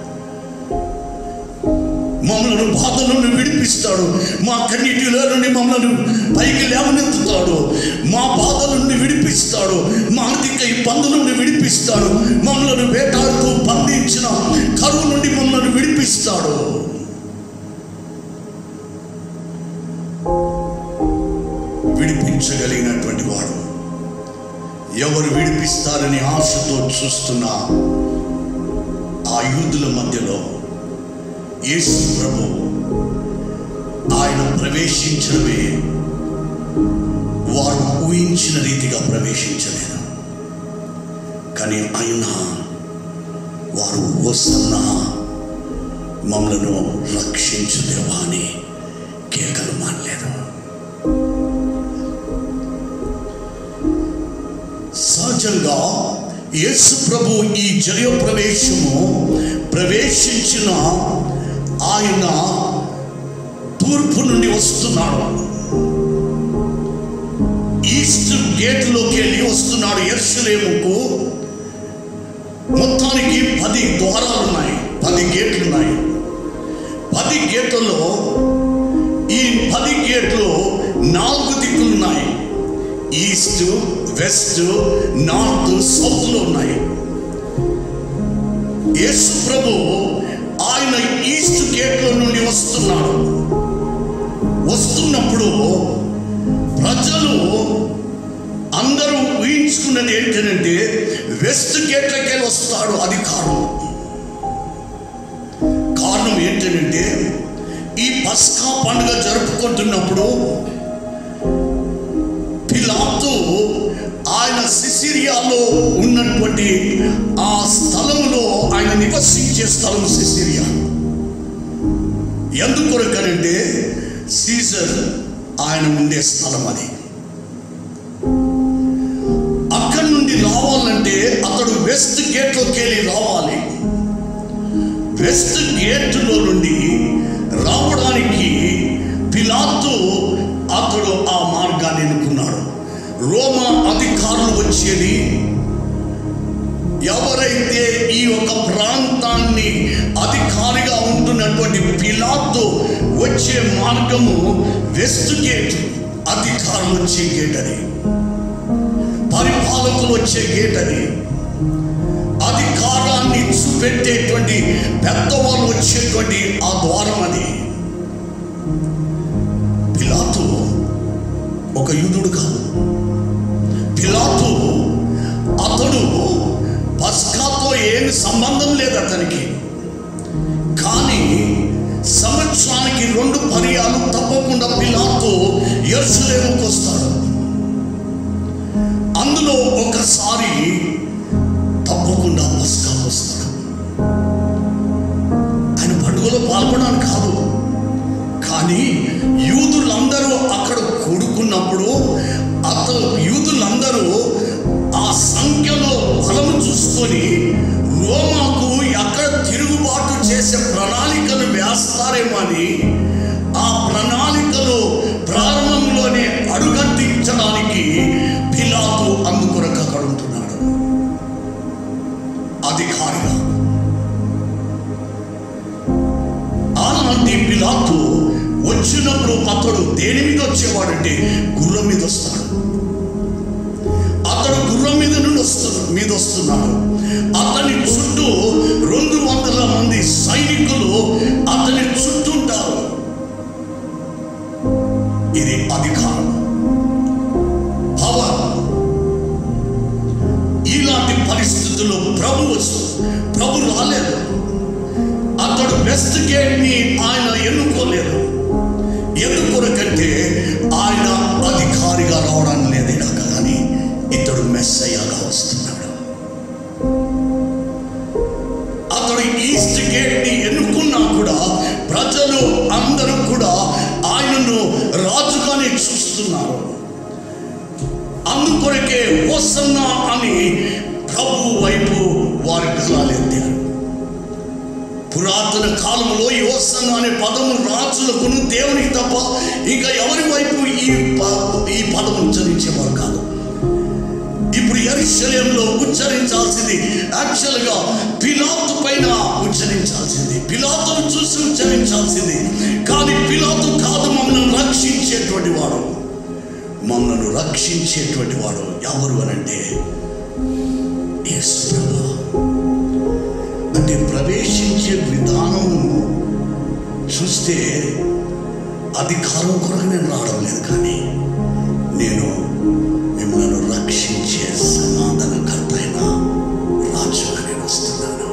మమ్మల్ని బాధల నుండి విడిపిస్తాడు మా కన్నీటిలో నుండి మమ్మల్ని పైకి లేవనెత్తుతాడు మా బాధల నుండి విడిపిస్తాడు మా ఆర్థిక ఇబ్బందుల నుండి విడిపిస్తాడు మమ్మల్ని వేటాడుతూ బంధించిన కరువు నుండి మమ్మల్ని విడిపిస్తాడు విడిపించగలిగినటువంటి వాడు ఎవరు విడిపిస్తారని ఆశతో చూస్తున్న ఆ యూదుల మధ్యలో యేసు ప్రభు ఆయన ప్రవేశించడమే వారు ఊహించిన రీతిగా ప్రవేశించలేదు కానీ ఆయన వారు వస్తున్న మమ్మలను రక్షించుదేవా అని కేకలు మానలేదు సహజంగా యేసు ప్రభు ఈ జయ ప్రవేశము ప్రవేశించిన ఆయన తూర్పు నుండి వస్తున్నాడు ఈస్ట్ గేట్లోకి వెళ్ళి వస్తున్నాడు ఎర్షలేముకు మొత్తానికి పది ద్వారాలు ఉన్నాయి పది గేట్లు ఉన్నాయి పది గేట్లలో ఈ పది గేట్లు నాలుగు దిక్కులు ఉన్నాయి ఈస్ట్ వెస్ట్ నార్త్ సౌత్లో ఉన్నాయి యేసు ప్రభు ఆయన ఈస్ట్ గేట్లో నుండి వస్తున్నాడు వస్తున్నప్పుడు ప్రజలు అందరూ ఊహించుకున్నది ఏంటంటే వెస్ట్ గేట్లకే వస్తాడు అధికారం కారణం ఏంటంటే ఈ పస్కా పండుగ జరుపుకుంటున్నప్పుడు పిలాతు ఆయన సిసిరియాలో ఉన్నటువంటి ఆ స్థలంలో ఆయన నివసించే స్థలం సిసిరియా ఎందుకొరకనంటే సీజర్ ఆయన ఉండే స్థలం అది అక్కడి నుండి రావాలంటే అతడు వెస్ట్ గేట్లోకి వెళ్ళి రావాలి వెస్ట్ గేట్లో నుండి రావడానికి పిలాతు అతడు ఆ మార్గాన్ని ఎన్నుకున్నాడు రోమా అధికారులు వచ్చేది ఎవరైతే ఈ యొక్క ప్రాంతాన్ని అధికారిగా ఉంటున్నటువంటి పిలాతు వచ్చే మార్గము వెస్ట్ గేట్ అధికారులు వచ్చే గేట్ అది పరిపాలకులు వచ్చే గేట్ అది అధికారాన్ని చూపెట్టేటువంటి పెద్దవాళ్ళు వచ్చేటువంటి ఆ ద్వారం అది పిలాతు ఒక యూదుడు కాదు పిలాతు అతడు పస్కాతో ఏమి సంబంధం లేదు అతనికి కానీ సంవత్సరానికి రెండు పర్యాలు తప్పకుండా పిలాతు ఎరుసలేముకు వస్తాడు అందులో ఒకసారి తప్పకుండా పస్కా వస్తాడు ఆయన పండుగలో పాల్గొనడానికి కాదు కానీ యూదులందరూ అక్కడ కూడుకున్నప్పుడు అతను యూదులందరూ ఆ సంఖ్యలో బలము చూసుకొని రోమాకు ఎక్కడ తిరుగుబాటు చేసే ప్రణాళికలు వేస్తారేమో అని ఆ ప్రణాళికలు ప్రారంభంలోనే అడుగంటించడానికి పిలాతు అందుకొరకు అక్కడ ఉంటున్నాడు అధికారిగా అలాంటి పిలాతు వచ్చినప్పుడు అతడు దేని మీద వచ్చేవాడంటే గుర్రం మీద వస్తాడు అతడు గుర్రం మీద నుండి వస్తున్నాడు మీద వస్తున్నాడు అతని చుట్టూ రెండు వందల మంది సైనికులు అతని చుట్టూ ఉంటారు ఇది అధికారం పవర్ ఇలాంటి పరిస్థితుల్లో ప్రభు వచ్చు ప్రభు రాలేదు అతడు బెస్ట్ గేట్ ని ఆయన ఎన్నుకోలేదు ఎందుకొరకంటే ఆయన అధికారిగా రావడానికి లేదు ఇలాగ కానీ ఇతడు మెస్సయ్యగా వస్తున్నాడు అతడు ఈస్ట్ గేట్ ని ఎన్నుకున్నా కూడా ప్రజలు అందరూ కూడా ఆయనను రాజుగానే చూస్తున్నారు అందుకొరకే ఓసన్న అని ప్రభు వైపు వారి గలాలెత్తారు పురాతన కాలంలో ఈ ఓసన్న అనే పదము రాజులకును దేవునికి తప్ప ఇంకా ఎవరి వైపు ఈ ప- ఈ పదం ఉచ్చరించేవారు కాదు ఇప్పుడు ఎరుషలేంలో ఉచ్చరించాల్సింది యాక్చువల్గా పిలాతు పైన ఉచ్చరించాల్సింది పిలాతును చూసి ఉచ్చరించాల్సింది కానీ పిలాతు కాదు మమ్మల్ని రక్షించేటువంటి వాడు మమ్మల్ని రక్షించేటువంటి వాడు ఎవరు అనంటే యేసు ప్రభు. అంటే ప్రవేశించే విధానము చూస్తే అధికారం కొరకు నేను రావడం లేదు కానీ నేను మిమ్మల్ని రక్షించే సమాధానకర్త అయిన రాజుగా నేను వస్తున్నాను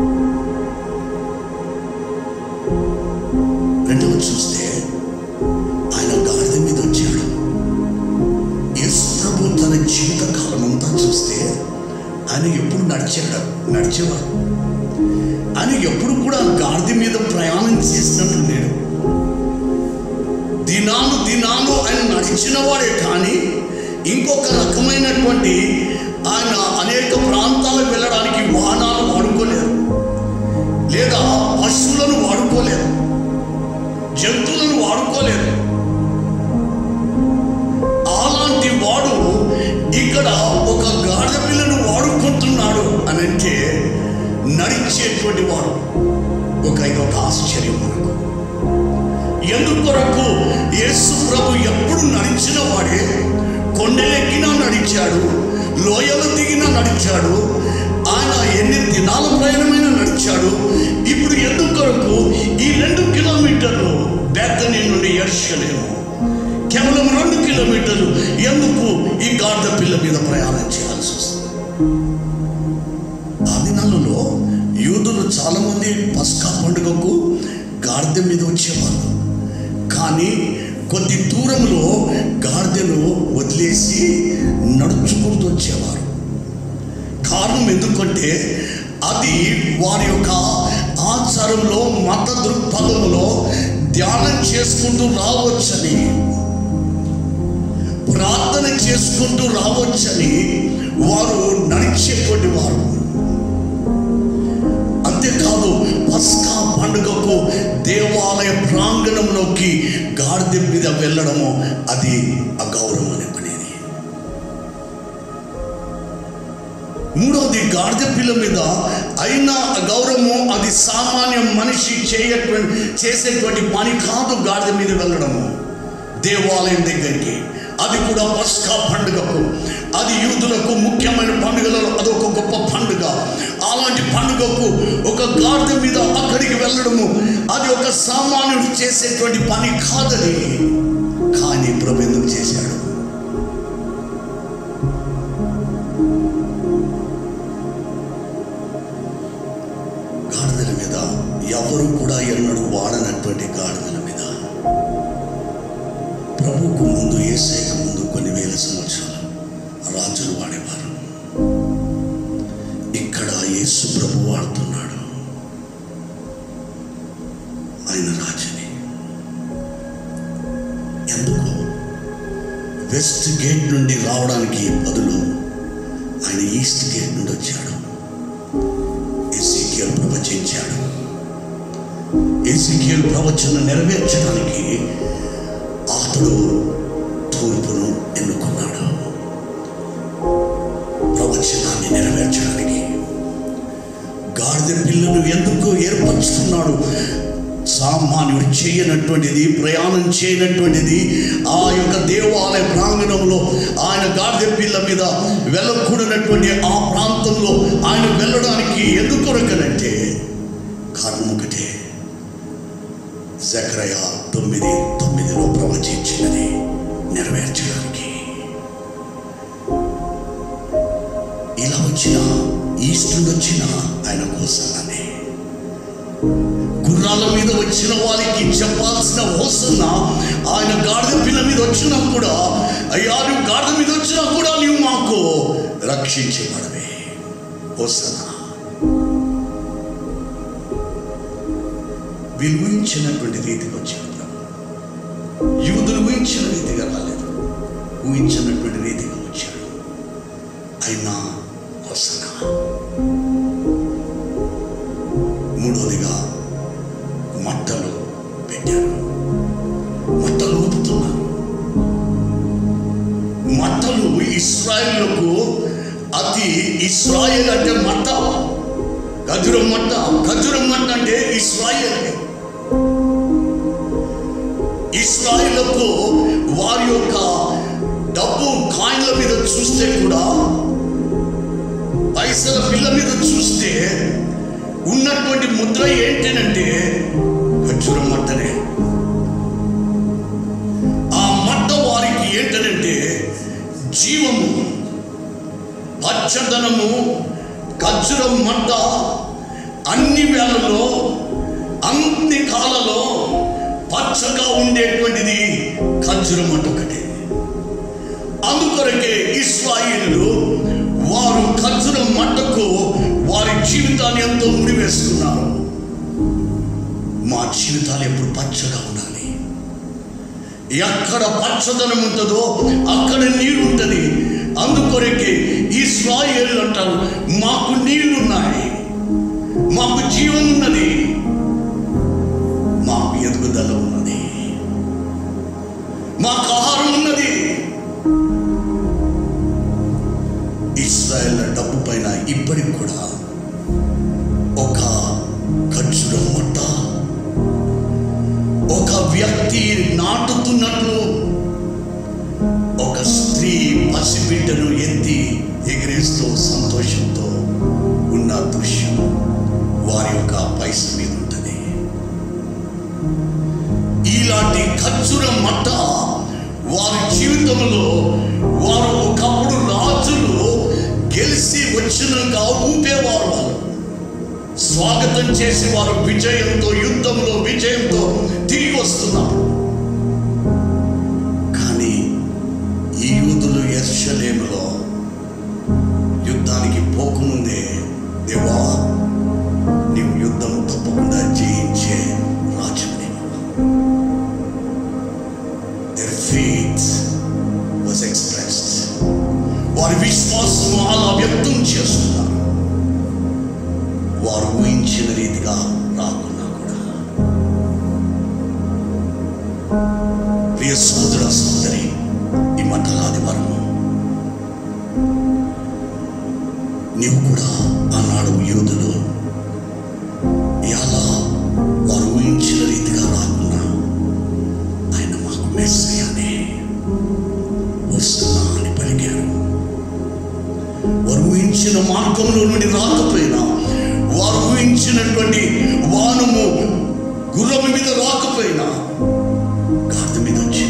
రెండవ చూస్తే ఆయన గాడిద మీద వచ్చాడు యేసు ప్రభు తన జీవిత కాలం అంతా చూస్తే ఆయన ఎప్పుడు నడిచాడు నడిచేవాడు ఆయన ఎప్పుడు కూడా గాడిద మీద ప్రయాణం చేసినట్టు లేడు దినాలు దినాలు ఆయన నడిచిన వాడే కానీ ఇంకొక రకమైనటువంటి ఆయన అనేక ప్రాంతాలకు వెళ్ళడానికి వాహనాలు వాడుకోలేదు లేదా పశువులను వాడుకోలేదు జంతువులను వాడుకోలేదు అలాంటి వాడు ఇక్కడ ఒక గాడిద పిల్లను వాడుకుంటున్నాడు అని అంటే నడిచేటువంటి వాడు ఒక ఇదొక ఆశ్చర్యం మనకు ఎందుకొరకు యేసు ప్రభు ఎప్పుడు నడిచిన వాడే కొండలెక్కినా నడిచాడు లోయలు దిగినా నడిచాడు ఆయన ఎన్ని దినాల ప్రయాణమైనా నడిచాడు ఇప్పుడు ఎందుకొరకు ఈ రెండు కిలోమీటర్లు బెత్తని నుండి ఎర్షలేము కేవలం రెండు కిలోమీటర్లు ఎందుకు ఈ గాడిద పిల్ల మీద ప్రయాణం చేయాల్సి వస్తుంది ఆ దినాలలో యూదులు చాలామంది పస్కా పండుగకు గాడిద మీద వచ్చేవారు కానీ కొద్ది దూరంలో గాడిదను వదిలేసి నడుచుకుంటూ వచ్చేవారు కారణం ఎందుకంటే అది వారి యొక్క ఆచారంలో మత దృక్పథంలో ధ్యానం చేసుకుంటూ రావచ్చని ప్రార్థన చేసుకుంటూ రావచ్చని వారు నడిచేటువంటి వారు అంతేకాదు పస్కా పండుగకు దేవాలయ ప్రాంగణంలోకి గాడిద మీద వెళ్ళడము అది అగౌరవం అనుకునేది మూడవది గాడిద పిల్ల మీద అయినా అగౌరవము అది సామాన్య మనిషి చేయటువంటి చేసేటువంటి పని కాదు గాడిద మీద వెళ్ళడము దేవాలయం దగ్గరికి అది కూడా పస్కా పండుగకు అది యూదులకు ముఖ్యమైన పండుగలలో అదొక గొప్ప పండుగ అలాంటి పండుగకు ఒక గాడిద మీద అక్కడికి వెళ్ళడము అది ఒక సామాన్యుడు చేసేటువంటి పని కాదని కానీ ప్రభు ఎందుకు చేశాడు గాడిదల మీద ఎవరు కూడా ఎన్నడూ వాడనటువంటి గాడిదల మీద ప్రభుకు ముందు ఏసైకు ముందు కొన్ని వేల సంవత్సరాలు రాజులు వాడేవారు ఇక్కడ యేసు ప్రభు వాడుతున్నాడు ఆయన రాజుని ఎందుకు వెస్ట్ గేట్ నుండి రావడానికి బదులు ఆయన ఈస్ట్ గేట్ నుండి వచ్చాడు ఎసికియల్ ప్రవచించాడు ఎసికియల్ ప్రవచన నెరవేర్చడానికి అతడు తూర్పును ఎన్నుకున్నాడు ప్రవచనాన్ని నెరవేర్చడానికి గాడిద పిల్లను ఎందుకు ఏర్పరచుకున్నాడు సామాన్యుడు చేయనటువంటిది ప్రయాణం చేయనటువంటిది ఆ యొక్క దేవాలయ ప్రాంగణంలో ఆయన గాడిద పిల్ల మీద వెళ్ళకూడనటువంటి ఆ ప్రాంతంలో ఆయన వెళ్ళడానికి ఎందుకు కొరకనంటే కారణం ఒకటే జకరయ తొమ్మిది తొమ్మిదిలో ప్రవచించినది నెరవేర్చడానికి ఇలా వచ్చిన ఈస్ట్ నుండి వచ్చిన ఆయన కోసమని గుర్రాల మీద వచ్చిన వారికి చెప్పాల్సిన హోసన్న ఆయన గాడిద పిల్ల మీద వచ్చినా కూడా అయ్యా నువ్వు గాడిద మీద వచ్చినా కూడా నీవు మాకు రక్షించబడవే హోసన్న వీళ్ళు ఊహించినటువంటి రీతికి వచ్చాడు ప్రభు యూదులు ఊహించిన రీతిగా రాలేదు ఊహించినటువంటి రీతిగా వచ్చాడు అయినా హోసన్న మూడవదిగా మట్టలు పెట్టారు మట్టలు ఊపుతున్నారు మట్టలు ఇస్రాయేళ్లకు అతి ఇస్రాయేల్ అంటే మట్ట ఖజురం మట్ట ఖజురం మట్ట అంటే ఇస్రాయేల్ ఇస్రాయేళ్లకు వారి యొక్క డబ్బు కాయిన్ల మీద చూస్తే కూడా పైసల బిల్ల మీద చూస్తే ఉన్నటువంటి ముద్ర ఏంటంటే ఖర్జూరం మట్టనే ఆ మట్ట వారికి ఏంటనంటే జీవము పచ్చదనము ఖర్జూరం మట్ట అన్ని వేళల్లో అన్ని కాలలో పచ్చగా ఉండేటువంటిది ఖర్జూరం మట్ట ఒకటే అందుకొరకే ఇస్రాయిలు వారు ఖర్జూరం మట్టకు వారి జీవితాన్ని ఎంతో ముడివేస్తున్నారు మా జీవితాలు ఎప్పుడు పచ్చగా ఉండాలి ఎక్కడ పచ్చదనం ఉంటుందో అక్కడ నీరు ఉంటుంది అందుకొరకే ఇస్రాయేల్ అంటారు మాకు నీళ్లున్నాయి మాకు జీవం ఉన్నది మాకు ఎదుగుదల ఉన్నది మాకు ఆహారం ఉన్నది ఇస్రాయేల్ డబ్బు పైన ఇప్పటికి కూడా ఒక ఖర్చుడం మొట్ట ఒక వ్యక్తి నాటుతున్నట్లు ఒక స్త్రీ పసిబిడ్డను ఎత్తి ఎగిరేస్తూ సంతోషంతో ఉన్న దృశ్యం వారి యొక్క పైస మీద ఉంటుంది ఇలాంటి ఖర్చుల మట్ట వారి జీవితంలో వారు ఒకప్పుడు రాజులు గెలిచి వచ్చినాక ఊపేవారు వాళ్ళు స్వాగతం చేసి వారు విజయంతో యుద్ధంలో విజయంతో తిరిగి వస్తున్నారు కానీ ఈ యూదులు ఎర్షలేములో యుద్ధానికి పోకముందే దేవా విశ్వాసము అలా వ్యక్తం చేస్తున్నారు వారు ఊహించిన రీతిగా రాకున్నా కూడా ప్రియ సోదర సోదరి ఈ మంటలాది వరము నీవు కూడా ఆనాడు యూదులు ఎలా వారు ఊహించిన రీతిగా రాకున్నా ఆయన మాకు మెస్సయ్యనే వస్తున్నా అని పలికారు వారు ఊహించిన మార్గంలో నుండి రాకపోయినా వారు ఊహించినటువంటి వానము గుర్రం మీద రాకపోయినా గాడి మీద వచ్చిన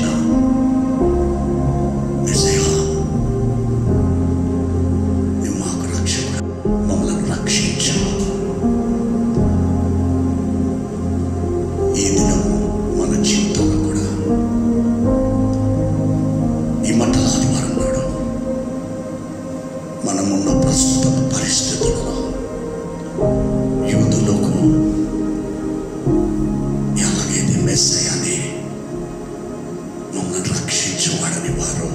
మెస్సయ్య నీవు మాకు రక్షకుడు మమ్మల్ని రక్షించు ఈ దినము మన జీవితంలో కూడా ఈ మంటలాది వారం నాడు మనమున్న ప్రస్తుత పరిస్థితుల్లో యూదులకు ఎలాగైతే మెస్సయ్యని మమ్మల్ని రక్షించువాడని వారు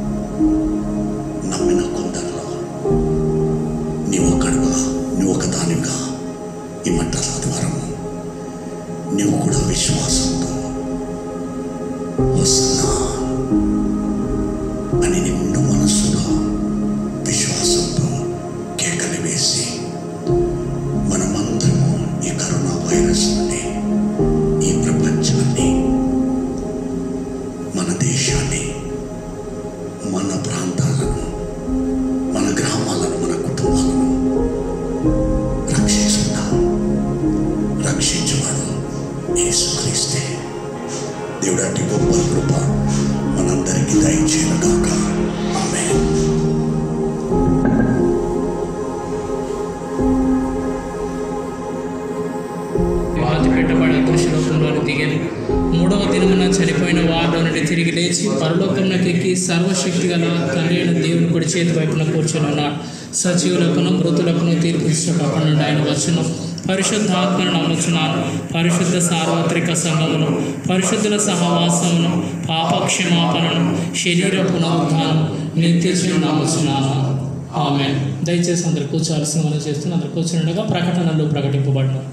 నమ్మిన కొందరిలో నీవు ఒకడుగా నువ్వు ఒక దానిగా ఈ మంటలాది వారము నీవు కూడా విశ్వాసంతో వస్తున్నా అని నిండు మనస్సులో విశ్వాసంతో కేకలు వేసి మనమందరము ఈ కరోనా వైరస్ నుండి ఈ ప్రపంచాన్ని మన దేశాన్ని మన ప్రాంతాలను మన గ్రామాలను మన కుటుంబాలను రక్షిస్తున్నాం రక్షించువాడు యేసుక్రీస్తే దేవుడు అట్టి గొప్ప కృప మనందరికీ దయచేయను గాక ఆమె పాతి పెట్టబడి దృశ్యలోకంలోని దిగాను మూడవ దినమున చనిపోయిన వారిలో నుండి తిరిగి లేచి పరలోకంలోకి ఎక్కి సర్వశక్తి గల తండ్రి అయిన దేవుని కుడి చేతి వైపున కూర్చొని ఉన్నాడు సజీవులకును మృతులకును తీర్పు ఇష్టపడకుండా ఆయన వచ్చును పరిశుద్ధ ఆత్మను నమ్ముచున్నాను పరిశుద్ధ సార్వత్రిక సంఘమును పరిశుద్ధుల సహవాసమును పాప క్షమాపణను శరీర పునరుద్ధానం నిత్య జీవం నమ్ముచున్నాను ఆమె దయచేసి అందరు కూర్చోవలసిన మనం చేస్తున్న అందరు కూర్చుండగా ప్రకటనలు ప్రకటింపబడిన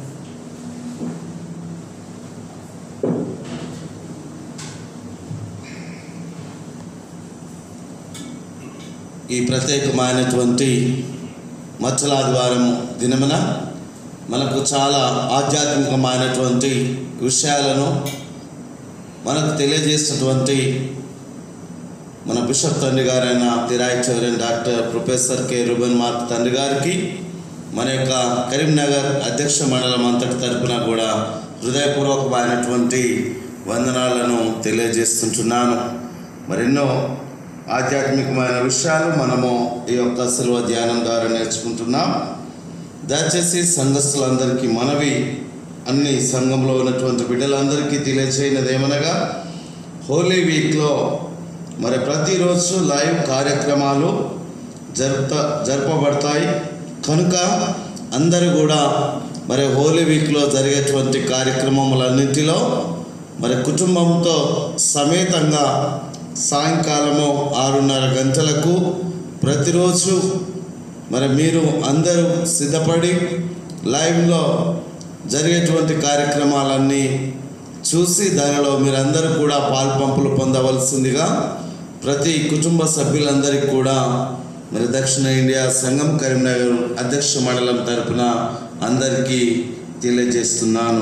ఈ ప్రత్యేకమైనటువంటి మచ్చలాదివారం దినమున మనకు చాలా ఆధ్యాత్మికమైనటువంటి విషయాలను మనకు తెలియజేసినటువంటి మన బిషప్ తండ్రి గారైన తిరాయి చౌరన్ doctor professor K Reuben Mark తండ్రి గారికి మన యొక్క కరీంనగర్ అధ్యక్ష మండలం అంతటి తరపున కూడా హృదయపూర్వకమైనటువంటి వందనాలను తెలియజేస్తుంటున్నాను మరెన్నో ఆధ్యాత్మికమైన విషయాలు మనము ఈ యొక్క శిల్వ ధ్యానం ద్వారా నేర్చుకుంటున్నాం దయచేసి సంఘస్థులందరికీ మనవి అన్ని సంఘంలో ఉన్నటువంటి బిడ్డలందరికీ తెలియచేయనది ఏమనగా హోలీ వీక్లో మరి ప్రతిరోజు లైవ్ కార్యక్రమాలు జరుపుత జరపబడతాయి కనుక అందరూ కూడా మరి హోలీ వీక్లో జరిగేటువంటి కార్యక్రమములన్నింటిలో మరి కుటుంబంతో సమేతంగా సాయంకాలము ఆరున్నర గంటలకు ప్రతిరోజు మరి మీరు అందరూ సిద్ధపడి లైవ్లో జరిగేటువంటి కార్యక్రమాలన్నీ చూసి దానిలో మీరందరూ కూడా పాల్పంపులు పొందవలసిందిగా ప్రతి కుటుంబ సభ్యులందరికీ కూడా మరి దక్షిణ ఇండియా సంఘం కరీంనగర్ అధ్యక్ష మండలం తరపున అందరికీ తెలియజేస్తున్నాను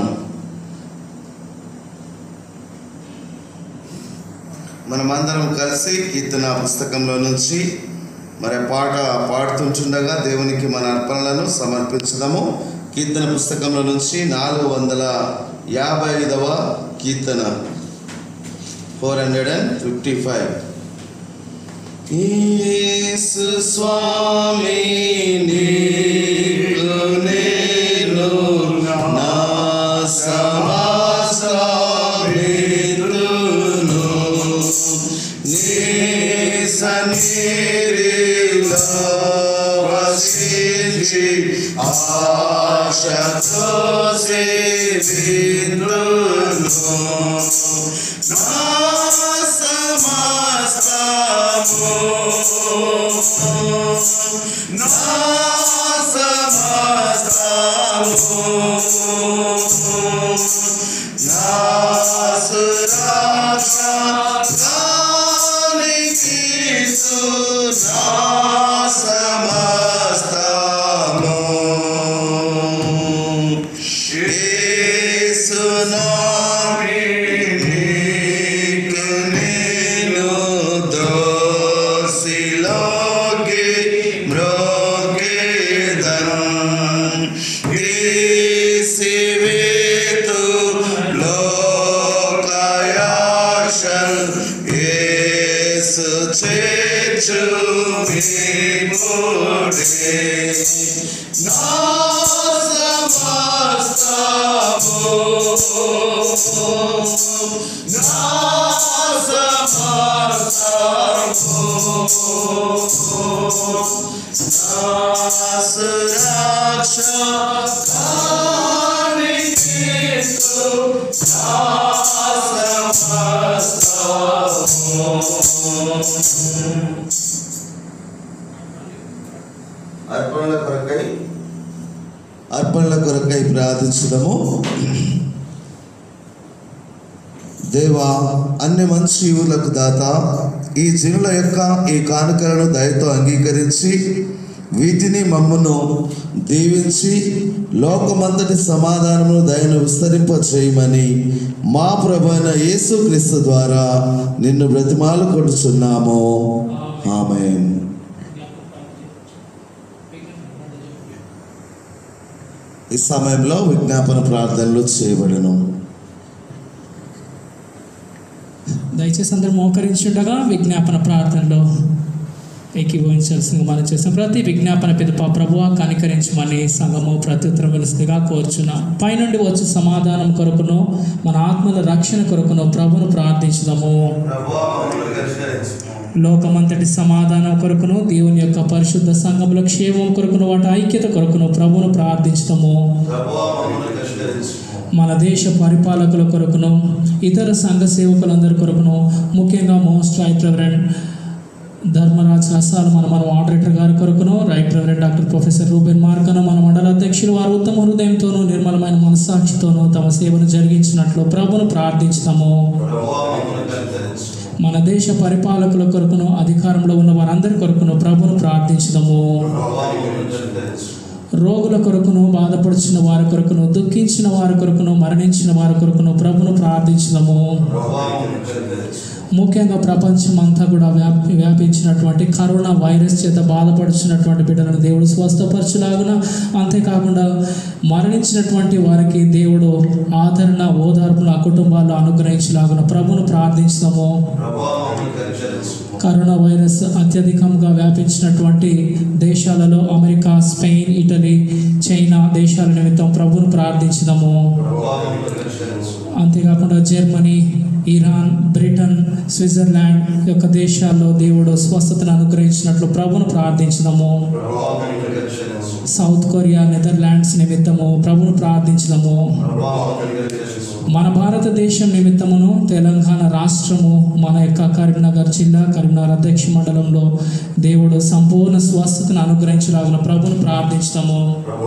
మనమందరం కలిసి కీర్తన పుస్తకంలో నుంచి మరి పాట పాడుతుంటుండగా దేవునికి మన అర్పణలను సమర్పించడము కీర్తన పుస్తకంలో నుంచి నాలుగు వందల యాభై ఐదవ కీర్తన four hundred and fifty five Yesu స్వామి నీకు నేను నా సమస్త మిత్రును నీ సన్నిధిలో వసించి ఆశతో సేవిందును నా సమస్తము నా సమస్తము నా సురక్షానికి నా సమస్తము యేసునామినికి నేను దోసిలోకి మ్రోగేదన్ యేసువేతు లోకయాశల్ యేసు చేచు మీముడే నా సమస్తము నా అర్పణల కొరకై అర్పణల కొరకై ప్రార్థించడము దేవా అన్ని మంచి ఈవులకు దాత ఈ జనుల యొక్క ఈ కానుకలను దయతో అంగీకరించి వీటిని మమ్మను దీవించి లోకమంతటి సమాధానమును దయను విస్తరింప చేయమని మా ప్రభు అయిన యేసుక్రీస్తు ద్వారా నిన్ను బ్రతిమాలు కొడుచున్నాము ఆమెన్ ఈ సమయంలో విజ్ఞాపన ప్రార్థనలు చేయబడను దయచేసి అందరూ మోకరించుండగా విజ్ఞాపన ప్రార్థనలో ఏకీభవించాల్సిందిగా మనం చేసిన ప్రతి విజ్ఞాపన పిదప ప్రభువ కనికరించమని సంఘము ప్రత్యుత్తరం వెలుస్తుందిగా కోరుచున్న పైనుండి వచ్చే సమాధానం కొరకును మన ఆత్మల రక్షణ కొరకును ప్రభును ప్రార్థించుదాము లోకమంతటి సమాధానం కొరకును దేవుని యొక్క పరిశుద్ధ సంఘముల క్షేమం కొరకును వాటి ఐక్యత కొరకును ప్రభును ప్రార్థించుతాము మన దేశ పరిపాలకుల కొరకును ఇతర సంఘ సేవకులందరి కొరకును ముఖ్యంగా మోస్ట్ రైట్ రెవరెండ్ ధర్మరాజ్ రసాలు మన మన ఆడరేటర్ గారి కొరకును right reverend doctor professor Reuben మార్కను మన మండల అధ్యక్షులు వారు ఉత్తమ హృదయంతోనూ నిర్మలమైన మనస్సాక్షితోనూ తమ సేవను జరిగించినట్లు ప్రభును ప్రార్థించుతాము మన దేశ పరిపాలకుల కొరకును అధికారంలో ఉన్న వారందరి కొరకును ప్రభును ప్రార్థించుదాము రోగుల కొరకును బాధపడుచున్న వారి కొరకును దుఃఖించిన వారి కొరకును మరణించిన వారి కొరకును ప్రభును ప్రార్థించుదాము ముఖ్యంగా ప్రపంచం అంతా కూడా వ్యాపి వ్యాపించినటువంటి కరోనా వైరస్ చేత బాధపడుచున్నటువంటి బిడ్డలను దేవుడు స్వస్థపరచులాగున అంతేకాకుండా మరణించినటువంటి వారికి దేవుడు ఆదరణ ఓదార్పును ఆ కుటుంబాల్లో అనుగ్రహించలాగున ప్రభును ప్రార్థించుదాము కరోనా వైరస్ అత్యధికంగా వ్యాపించినటువంటి దేశాలలో అమెరికా స్పెయిన్ ఇటలీ చైనా దేశాల నిమిత్తం ప్రభును ప్రార్థించుదాము అంతేకాకుండా జర్మనీ ఇరాన్ బ్రిటన్ స్విట్జర్లాండ్ యొక్క దేశాల్లో దేవుడు స్వస్థతను అనుగ్రహించినట్లు ప్రభును ప్రార్థించుదాము సౌత్ కొరియా నెదర్లాండ్స్ నిమిత్తము ప్రభును ప్రార్థించుదాము మన భారతదేశం నిమిత్తమును తెలంగాణ రాష్ట్రము మన యొక్క కరీంనగర్ జిల్లా కరీంనగర్ అధ్యక్ష మండలంలో దేవుడు సంపూర్ణ స్వస్థతను అనుగ్రహించలాగిన ప్రభును ప్రార్థించుతాము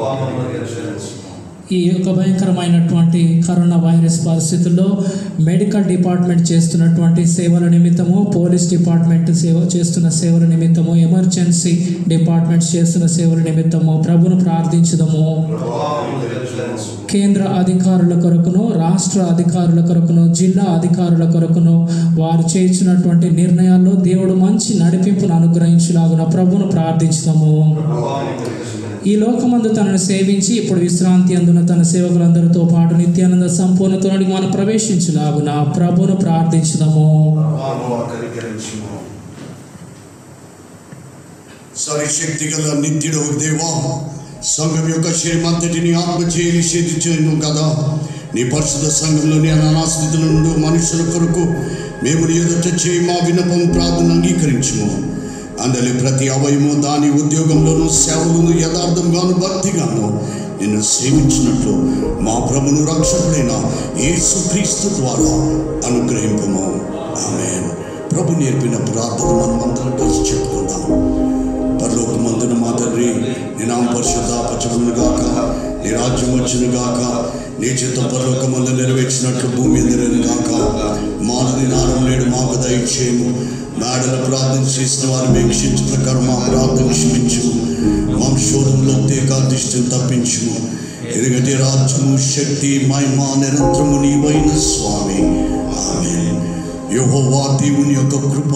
ఈ యొక్క భయంకరమైనటువంటి కరోనా వైరస్ పరిస్థితుల్లో మెడికల్ డిపార్ట్మెంట్ చేస్తున్నటువంటి సేవల నిమిత్తము పోలీస్ డిపార్ట్మెంట్ సేవ చేస్తున్న సేవల నిమిత్తము ఎమర్జెన్సీ డిపార్ట్మెంట్స్ చేస్తున్న సేవల నిమిత్తము ప్రభును ప్రార్థించుదాము కేంద్ర అధికారుల కొరకును రాష్ట్ర అధికారుల కొరకును జిల్లా అధికారుల కొరకును వారు చేయించినటువంటి నిర్ణయాల్లో దేవుడు మంచి నడిపింపును అనుగ్రహించులాగున ప్రభును ప్రార్థించుదాము ఈ లోకమందు తనను సేవించి ఇప్పుడు విశ్రాంతి అందున తన సేవకులందరితో పాటు నిత్యానంద సంపూర్ణతోనికి మనం ప్రవేశించులాగున ప్రభును ప్రార్థించుదాము సరిశక్తి గల నిత్యుడు దేవా సంఘం యొక్క శ్రీమంతటిని ఆత్మచేయ నిషేధించను కదా నీ పరిశుద్ధ సంఘంలోని అనాస్థితుల నుండి మనుషుల కొరకు మేము నీ ఎదుట చేయి మా విన్నపం ప్రార్థన అంగీకరించుము అందులో ప్రతి అవయము దాని ఉద్యోగంలోనూ సేవలను యథార్థంగాను భక్తిగాను నిన్ను సేవించినట్లు మా ప్రభును రక్షకుడైన యేసుక్రీస్తు ద్వారా అనుగ్రహింపము ఆమెన్ ప్రభు నేర్పిన ప్రార్థన మనం అందరం కలిసి చెప్పుకుందాం పరలోకమందున మా తండ్రి నీ నామ పరిశుద్ధ పచ్చబడును గాక నీ రాజ్యం వచ్చును గాక నీ చిత్త పరలోకమందు నెరవేర్చినట్లు భూమి ఎదురను గాక మానని నారం నేడు మాకు దయచేయము మేడల ప్రార్థన చేసిన వారు వీక్షించు ప్రకారం మా ప్రార్థన క్షమించు వంశోధంలో తేకాదిష్టం తప్పించుము ఎరుగటి రాజ్యము శక్తి మహిమ నిరంతరము నీవైన స్వామి ఆమె యెహోవా దేవుని యొక్క కృప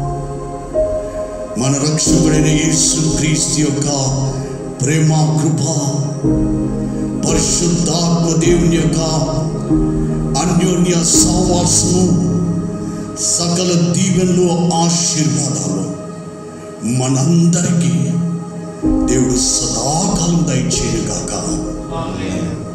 మన రక్షకుడైన యేసు క్రీస్తు యొక్క ప్రేమ కృప పరిశుద్ధాత్మ దేవుని యొక్క అన్యోన్య సహవాసము సకల దీవెనలు ఆశీర్వాదాలు మనందరికీ దేవుడు సదాకాలం దయచేయను కాక ఆమేన్